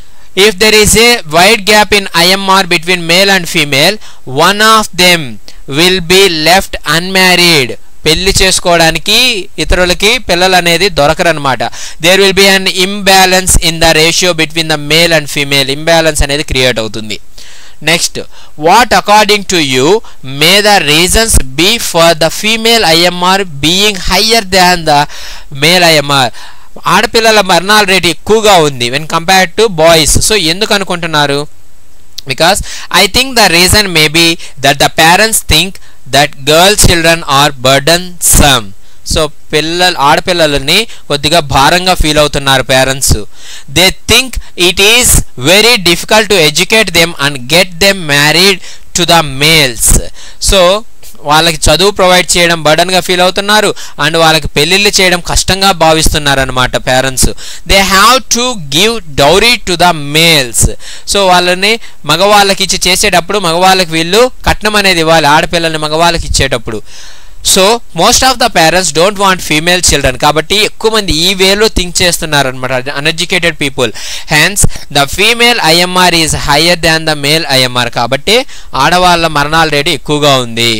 if there is a wide gap in IMR between male and female, one of them will be left unmarried. పెళ్లి చేసుకోవడానికి ఇతరులకి పిల్లలు అనేది దొరకరనమాట there will be an imbalance in the ratio between the male and female imbalance అనేది create అవుతుంది next what according to you may the reasons be for the female IMR being higher than the male IMR ఆడపిల్లల మరణాల rate ఎక్కువగా ఉంది when compare to boys so ఎందుకు అనుకుంటున్నారు because I think the reason may be that the parents think that girl children are burden some so పిల్లలు ఆడపిల్లలని కొద్దిగా భారంగా ఫీల్ అవుతున్నారు parents they think it is very difficult to educate them and get them married to the males so వాళ్ళకి చదువు provide చేయడం బర్డన్గా feel అవుతున్నారు and వాళ్ళకి పెళ్ళిళ్ళు చేయడం కష్టంగా భావిస్తున్నారు అనమాట parents they have to give dowry to the males so వాళ్ళని మగవాళ్ళకి ఇచ్చి చేసేటప్పుడు మగవాళ్ళకి వీళ్ళు కట్నం అనేది ఇవ్వాలి ఆడపిల్లల్ని మగవాళ్ళకి ఇచ్చేటప్పుడు so most of the parents don't want female children కాబట్టి ఎక్కువ మంది ఈ వేలో థింక్ చేస్తున్నారు అనమాట uneducated people hence the female IMR is higher than the male IMR కాబట్టి ఆడవాళ్ళ మరణాల రేటు ఎక్కువగా ఉంది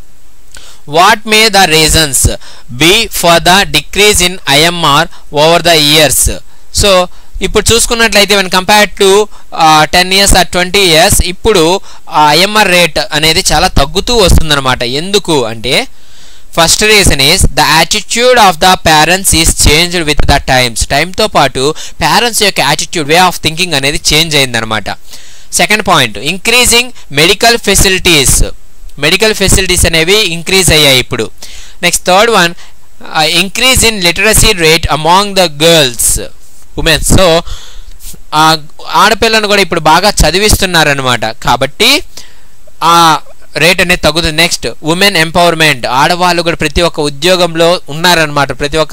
what may the reasons be for the decrease in IMR over the years so ఇప్పుడు చూసుకున్నట్లయితే when compare to ten years or twenty years ఇప్పుడు IMR rate అనేది చాలా తగ్గుతూ వస్తుందన్నమాట ఎందుకు అంటే first reason is the attitude of the parents is changed with the times టైంతో పాటు పేరెంట్స్ యొక్క యాటిట్యూడ్ వే ఆఫ్ థింకింగ్ అనేది చేంజ్ అయిందనమాట second point increasing medical facilities medical facilities అనేవి ఇంక్రీజ్ అయ్యాయి ఇప్పుడు next third one increase in literacy rate among the girls womens so ఆడపిల్లను కూడా ఇప్పుడు బాగా చదివిస్తున్నారనమాట కాబట్టి ఆ రేట్ అనేది తగ్గుతుంది నెక్స్ట్ ఉమెన్ ఎంపవర్మెంట్ ఆడవాళ్ళు కూడా ప్రతి ఒక్క ఉద్యోగంలో ఉన్నారనమాట ప్రతి ఒక్క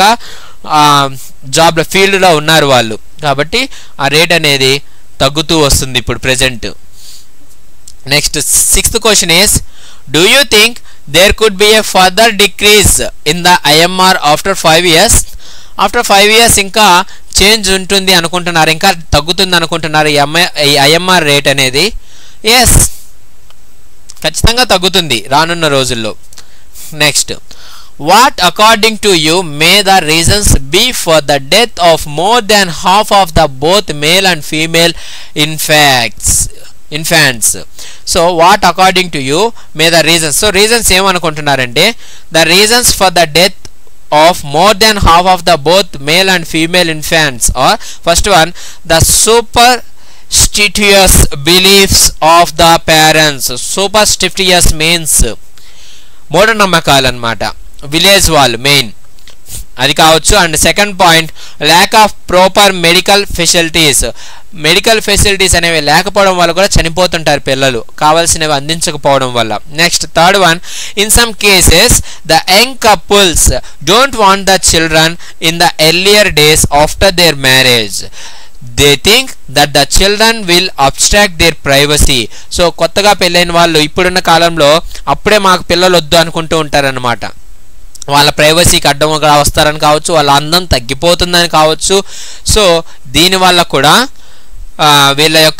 జాబ్లో ఫీల్డ్లో ఉన్నారు వాళ్ళు కాబట్టి ఆ రేట్ అనేది తగ్గుతూ వస్తుంది ఇప్పుడు present next sixth question is do you think there could be a further decrease in the IMR after five years after five years ఇంకా చేంజ్ ఉంటుంది అనుకుంటున్నారు ఇంకా తగ్గుతుంది అనుకుంటున్నారు ఈ ఎంఐ ఈ ఐఎంఆర్ రేట్ అనేది ఎస్ ఖచ్చితంగా తగ్గుతుంది రానున్న రోజుల్లో next what according to you may the reasons be for the death of more than half of the both male and female infants infants so what according to you may the reasons so reasons ఏమనుకుంటున్నారంటే the reasons for the death of more than half of the both male and female infants or first one the superstitious beliefs of the parents superstitious means మూఢనమ్మకాలు అనమాట village వాళ్ళు main అది కావచ్చు and second point lack of proper medical facilities medical facilities అనేవి లేకపోవడం వల్ల కూడా చనిపోతుంటారు పిల్లలు కావాల్సినవి అందించకపోవడం వల్ల next third one in some cases the young couples don't want the children in the earlier days after their marriage they think that the children will abstract their privacy so కొత్తగా పెళ్ళైన వాళ్ళు ఇప్పుడున్న కాలంలో అప్పుడే మాకు పిల్లలు వద్దు అనుకుంటూ ఉంటారనమాట వాళ్ళ ప్రైవసీకి అడ్డంగా వస్తారని కావచ్చు వాళ్ళ అందం తగ్గిపోతుందని కావచ్చు సో దీనివల్ల కూడా వీళ్ళ యొక్క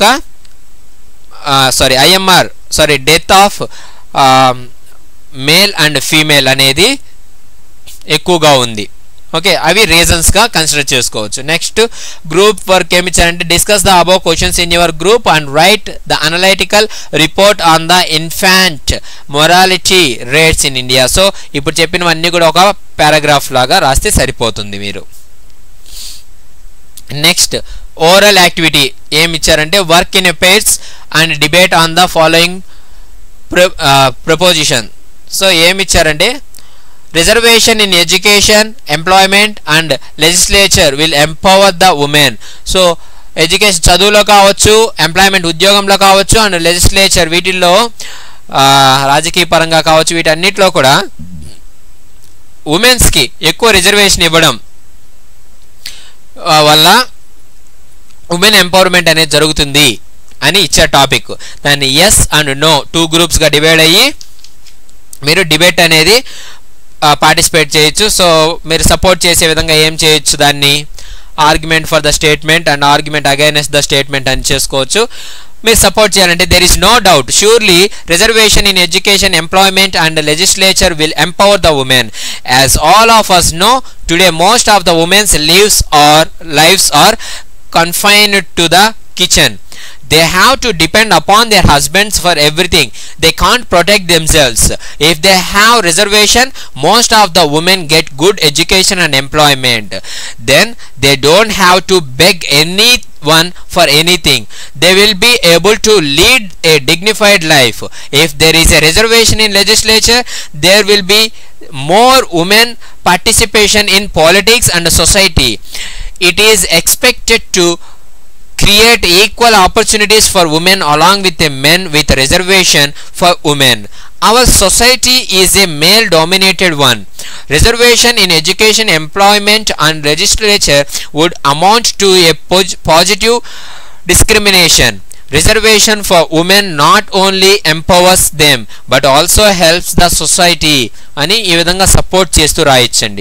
sorry IMR sorry death of male and female అనేది ఎక్కువగా ఉంది ఓకే అవి రీజన్స్గా కన్సిడర్ చేసుకోవచ్చు నెక్స్ట్ గ్రూప్ వర్క్ ఏమి ఇచ్చారంటే discuss the above questions in your group and write the analytical report on the infant mortality rates in India so ఇప్పుడు చెప్పినవన్నీ కూడా ఒక పారాగ్రాఫ్ లాగా రాస్తే సరిపోతుంది మీరు నెక్స్ట్ ఓరల్ యాక్టివిటీ ఏమి ఇచ్చారంటే work in a pairs and debate on the following proposition so ఏమి ఇచ్చారంటే reservation in education employment and legislature will empower the women so education చదువులో కావచ్చు ఎంప్లాయ్మెంట్ ఉద్యోగంలో కావచ్చు అండ్ లెజిస్లేచర్ వీటిల్లో ఆ, రాజకీయ పరంగా కావచ్చు వీటన్నిటిలో కూడా ఉమెన్స్కి ఎక్కువ రిజర్వేషన్ ఇవ్వడం ఆ, వల్ల ఉమెన్ ఎంపవర్మెంట్ అనేది జరుగుతుంది అని ఇచ్చే టాపిక్ దాన్ని ఎస్ అండ్ నో టూ గ్రూప్స్గా డివైడ్ అయ్యి మీరు డిబేట్ అనేది పార్టిసిపేట్ చేయొచ్చు సో మీరు సపోర్ట్ చేసే విధంగా ఏం చేయొచ్చు దాన్ని argument for the statement and argument against the statement అని చేసుకోవచ్చు మీరు సపోర్ట్ చేయాలంటే there is no doubt surely reservation in education employment and legislature will empower the women as all of us know today most of the women's leaves or lives are confined to the kitchen they have to depend upon their husbands for everything they can't protect themselves if they have reservation most of the women get good education and employment then they don't have to beg anyone for anything they will be able to lead a dignified life if there is a reservation in legislature there will be more women participation in politics and society it is expected to create equal opportunities for women along with the men with reservation for women our society is a male dominated one reservation in education employment and legislature would amount to a pos- positive discrimination reservation for women not only empowers them but also helps the society అని ఈ విధంగా support చేస్తూ రాయొచ్చండి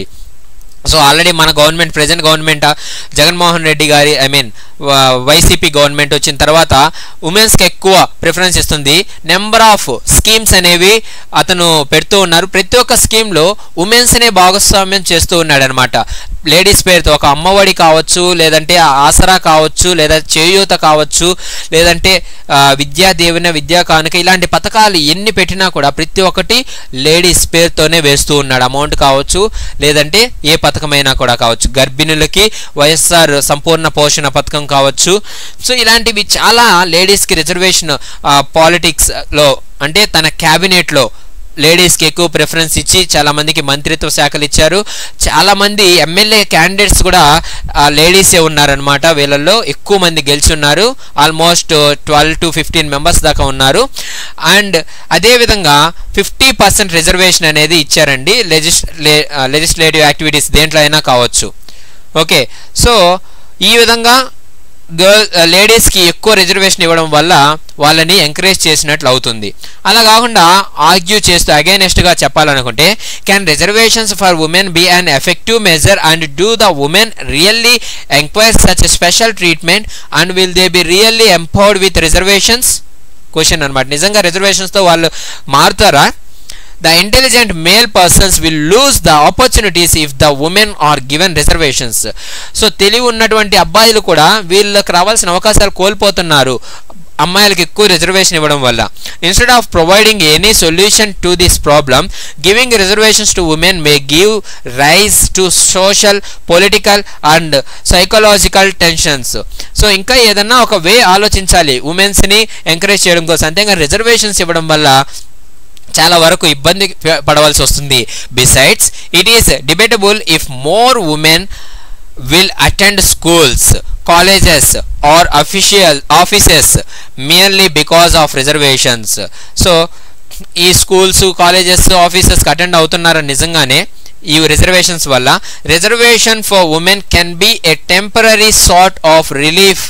so already మన government present government Jaganmohan Reddy గారి I mean YCP government వచ్చిన తర్వాత ఉమెన్స్కి ఎక్కువ ప్రిఫరెన్స్ ఇస్తుంది నెంబర్ ఆఫ్ స్కీమ్స్ అనేవి అతను పెడుతూ ఉన్నారు ప్రతి ఒక్క స్కీమ్లో ఉమెన్స్నే భాగస్వామ్యం చేస్తూ ఉన్నాడు అనమాట లేడీస్ పేరుతో ఒక అమ్మఒడి కావచ్చు లేదంటే ఆసరా కావచ్చు లేదా చేయూత కావచ్చు లేదంటే ఆ, విద్యా దీవెన విద్యా కానుక ఇలాంటి పథకాలు ఎన్ని పెట్టినా కూడా ప్రతి ఒక్కటి లేడీస్ పేరుతోనే వేస్తూ ఉన్నాడు అమౌంట్ కావచ్చు లేదంటే ఏ పథకమైనా కూడా కావచ్చు గర్భిణులకి వైఎస్ఆర్ సంపూర్ణ పోషణ పథకం కావచ్చు సో ఇలాంటివి చాలా లేడీస్కి రిజర్వేషన్ పాలిటిక్స్లో అంటే తన క్యాబినెట్లో లేడీస్కి ఎక్కువ ప్రిఫరెన్స్ ఇచ్చి చాలా మందికి మంత్రిత్వ శాఖలు ఇచ్చారు చాలా మంది ఎమ్మెల్యే క్యాండిడేట్స్ కూడా లేడీసే ఉన్నారనమాట వీళ్ళల్లో ఎక్కువ మంది గెలిచి ఉన్నారు almost twelve to fifteen members దాకా ఉన్నారు అండ్ అదేవిధంగా ఫిఫ్టీ పర్సెంట్ రిజర్వేషన్ అనేది ఇచ్చారండి లెజిస్ లెజిస్లేటివ్ యాక్టివిటీస్ దేంట్లో అయినా కావచ్చు ఓకే సో ఈ విధంగా గర్ల్ లేడీస్కి ఎక్కువ రిజర్వేషన్ ఇవ్వడం వల్ల వాళ్ళని ఎంకరేజ్ చేసినట్లు అవుతుంది అలా కాకుండా ఆర్గ్యూ చేస్తూ అగైనెస్ట్గా చెప్పాలనుకుంటే can reservations for women be an effective measure and do the women really enquire such special treatment and will they be really empowered with reservations question అనమాట నిజంగా రిజర్వేషన్స్తో వాళ్ళు మారుతారా the intelligent male persons will lose the opportunities if the women are given reservations so తెలివి ఉన్నటువంటి అబ్బాయిలు కూడా వీళ్ళకి రావాల్సిన అవకాశాలు కోల్పోతున్నారు అమ్మాయిలకు ఎక్కువ రిజర్వేషన్ ఇవ్వడం వల్ల instead of providing any solution to this problem giving reservations to women may give rise to social political and psychological tensions so ఇంకా ఏదన్నా ఒక వే ఆలోచించాలి ఉమెన్స్ని ఎంకరేజ్ చేయడం కోసం అంతేగా రిజర్వేషన్స్ ఇవ్వడం వల్ల చాలా వరకు ఇబ్బంది ప- పడవలసి వస్తుంది besides it is debatable if more women will attend schools colleges or official offices merely because of reservations so ఈ స్కూల్స్ కాలేజెస్ ఆఫీసెస్కి అటెండ్ అవుతున్నారని నిజంగానే ఈ రిజర్వేషన్స్ వల్ల reservation for women can be a temporary sort of relief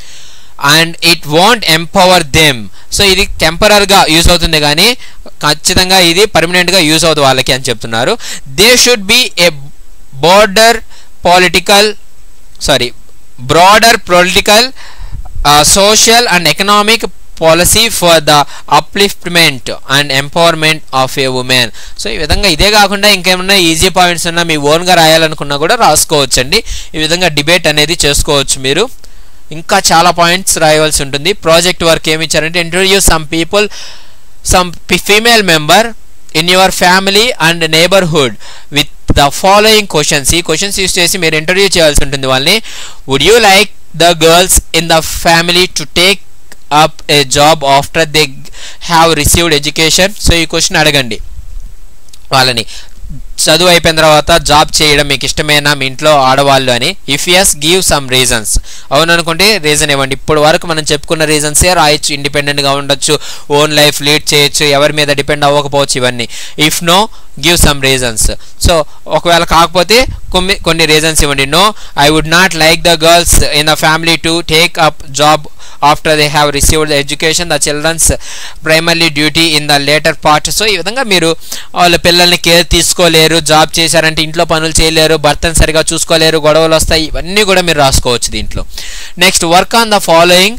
and it won't empower them so ఇది టెంపరర్గా use అవుతుంది కానీ ఖచ్చితంగా ఇది పర్మనెంట్గా యూజ్ అవుతుంది వాళ్ళకి అని చెప్తున్నారు they should be a border political sorry broader political social and economic policy for the upliftment and empowerment of a women so ఈ విధంగా ఇదే కాకుండా ఇంకేమన్నా ఈజీ పాయింట్స్ ఉన్నా మీ ఓన్గా రాయాలనుకున్నా కూడా రాసుకోవచ్చండి ఈ విధంగా డిబేట్ అనేది చేసుకోవచ్చు మీరు ఇంకా చాలా పాయింట్స్ రాయవలసి ఉంటుంది ప్రాజెక్ట్ వర్క్ ఏమి ఇచ్చారంటే interview some people some female member in your family and neighbourhood with the following questions ఈ క్వశ్చన్స్ యూస్ చేసి మీరు ఇంటర్వ్యూ చేయాల్సి ఉంటుంది వాళ్ళని would you like the girls in the family to take up a job after they have received education so ఈ question అడగండి వాళ్ళని చదువు అయిపోయిన తర్వాత జాబ్ చేయడం మీకు ఇష్టమేనా మీ ఇంట్లో ఆడవాళ్ళు అని if yes give some reasons అవును అనుకుంటే రీజన్ ఇవ్వండి ఇప్పుడు వరకు మనం చెప్పుకున్న రీజన్సే రాయొచ్చు ఇండిపెండెంట్గా ఉండొచ్చు ఓన్ లైఫ్ లీడ్ చేయొచ్చు ఎవరి మీద డిపెండ్ అవ్వకపోవచ్చు ఇవన్నీ if no give some reasons so ఒకవేళ కాకపోతే కొన్ని కొన్ని రీజన్స్ ఇవ్వండి no I would not like the girls in the family to take up job after they have received the education the children's primarily duty in the later part so ఈ విధంగా మీరు వాళ్ళ పిల్లల్ని కేర్ తీసుకోలేరు job చేశారంటే ఇంట్లో పనులు చేయలేరు భర్తను సరిగా చూసుకోలేరు గొడవలు వస్తాయి ఇవన్నీ కూడా మీరు రాసుకోవచ్చు దీంట్లో next work on the following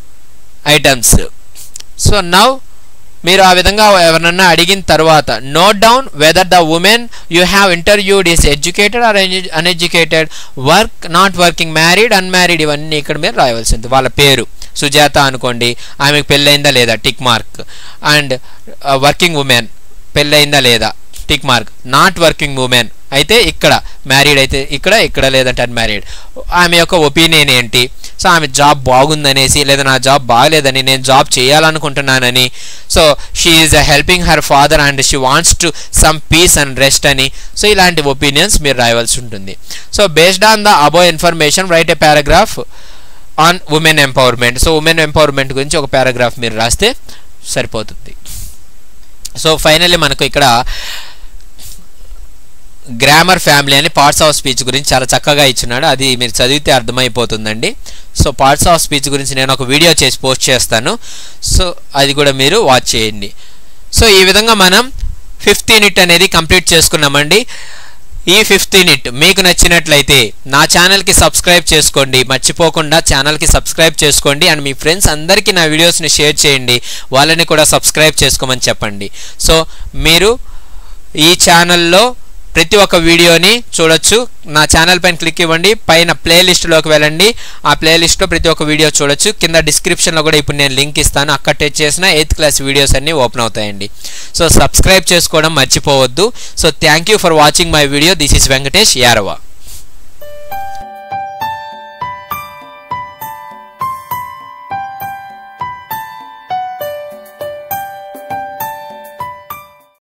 items so now మీరు ఆ విధంగా ఎవరన్నా అడిగిన తర్వాత note down whether the women you have interviewed is educated or uneducated work not working married unmarried ఇవన్నీ ఇక్కడ మీరు రాయవలసింది వాళ్ళ పేరు సుజాత అనుకోండి ఆమెకు పెళ్ళయిందా లేదా tick mark and working women పెళ్ళయిందా లేదా tick mark not working women అయితే ఇక్కడ మ్యారీడ్ అయితే ఇక్కడ ఇక్కడ లేదంటే అన్మ్యారీడ్ ఆమె యొక్క ఒపీనియన్ ఏంటి సో ఆమె జాబ్ బాగుందనేసి లేదా నా జాబ్ బాగలేదని నేను జాబ్ చేయాలనుకుంటున్నానని so she is helping her father and she wants to some peace and rest అని సో ఇలాంటి ఒపీనియన్స్ మీరు రాయవలసి ఉంటుంది so based on the above information write a paragraph on women empowerment so women empowerment గురించి ఒక paragraph మీరు రాస్తే సరిపోతుంది సో ఫైనల్లీ మనకు ఇక్కడ గ్రామర్ ఫ్యామిలీ అని పార్ట్స్ ఆఫ్ స్పీచ్ గురించి చాలా చక్కగా ఇచ్చినాడు అది మీరు చదివితే అర్థమైపోతుందండి సో పార్ట్స్ ఆఫ్ స్పీచ్ గురించి నేను ఒక వీడియో చేసి పోస్ట్ చేస్తాను సో అది కూడా మీరు వాచ్ చేయండి సో ఈ విధంగా మనం ఫిఫ్త్ యూనిట్ అనేది కంప్లీట్ చేసుకున్నామండి ఈ ఫిఫ్త్ యూనిట్ మీకు నచ్చినట్లయితే నా ఛానల్కి సబ్స్క్రైబ్ చేసుకోండి మర్చిపోకుండా ఛానల్కి సబ్స్క్రైబ్ చేసుకోండి అండ్ మీ ఫ్రెండ్స్ అందరికీ నా వీడియోస్ని షేర్ చేయండి వాళ్ళని కూడా సబ్స్క్రైబ్ చేసుకోమని చెప్పండి సో మీరు ఈ ఛానల్లో ప్రతి ఒక్క వీడియోని చూడొచ్చు నా ఛానల్ పైన క్లిక్ ఇవ్వండి పైన ప్లేలిస్ట్లోకి వెళ్ళండి ఆ ప్లేలిస్ట్లో ప్రతి ఒక్క వీడియో చూడొచ్చు కింద డిస్క్రిప్షన్లో కూడా ఇప్పుడు నేను లింక్ ఇస్తాను అక్కడ టచ్ చేసిన ఎయిత్ క్లాస్ వీడియోస్ అన్నీ ఓపెన్ అవుతాయండి సో సబ్స్క్రైబ్ చేసుకోవడం మర్చిపోవద్దు so thank you for watching my video this is Venkatesh యారవా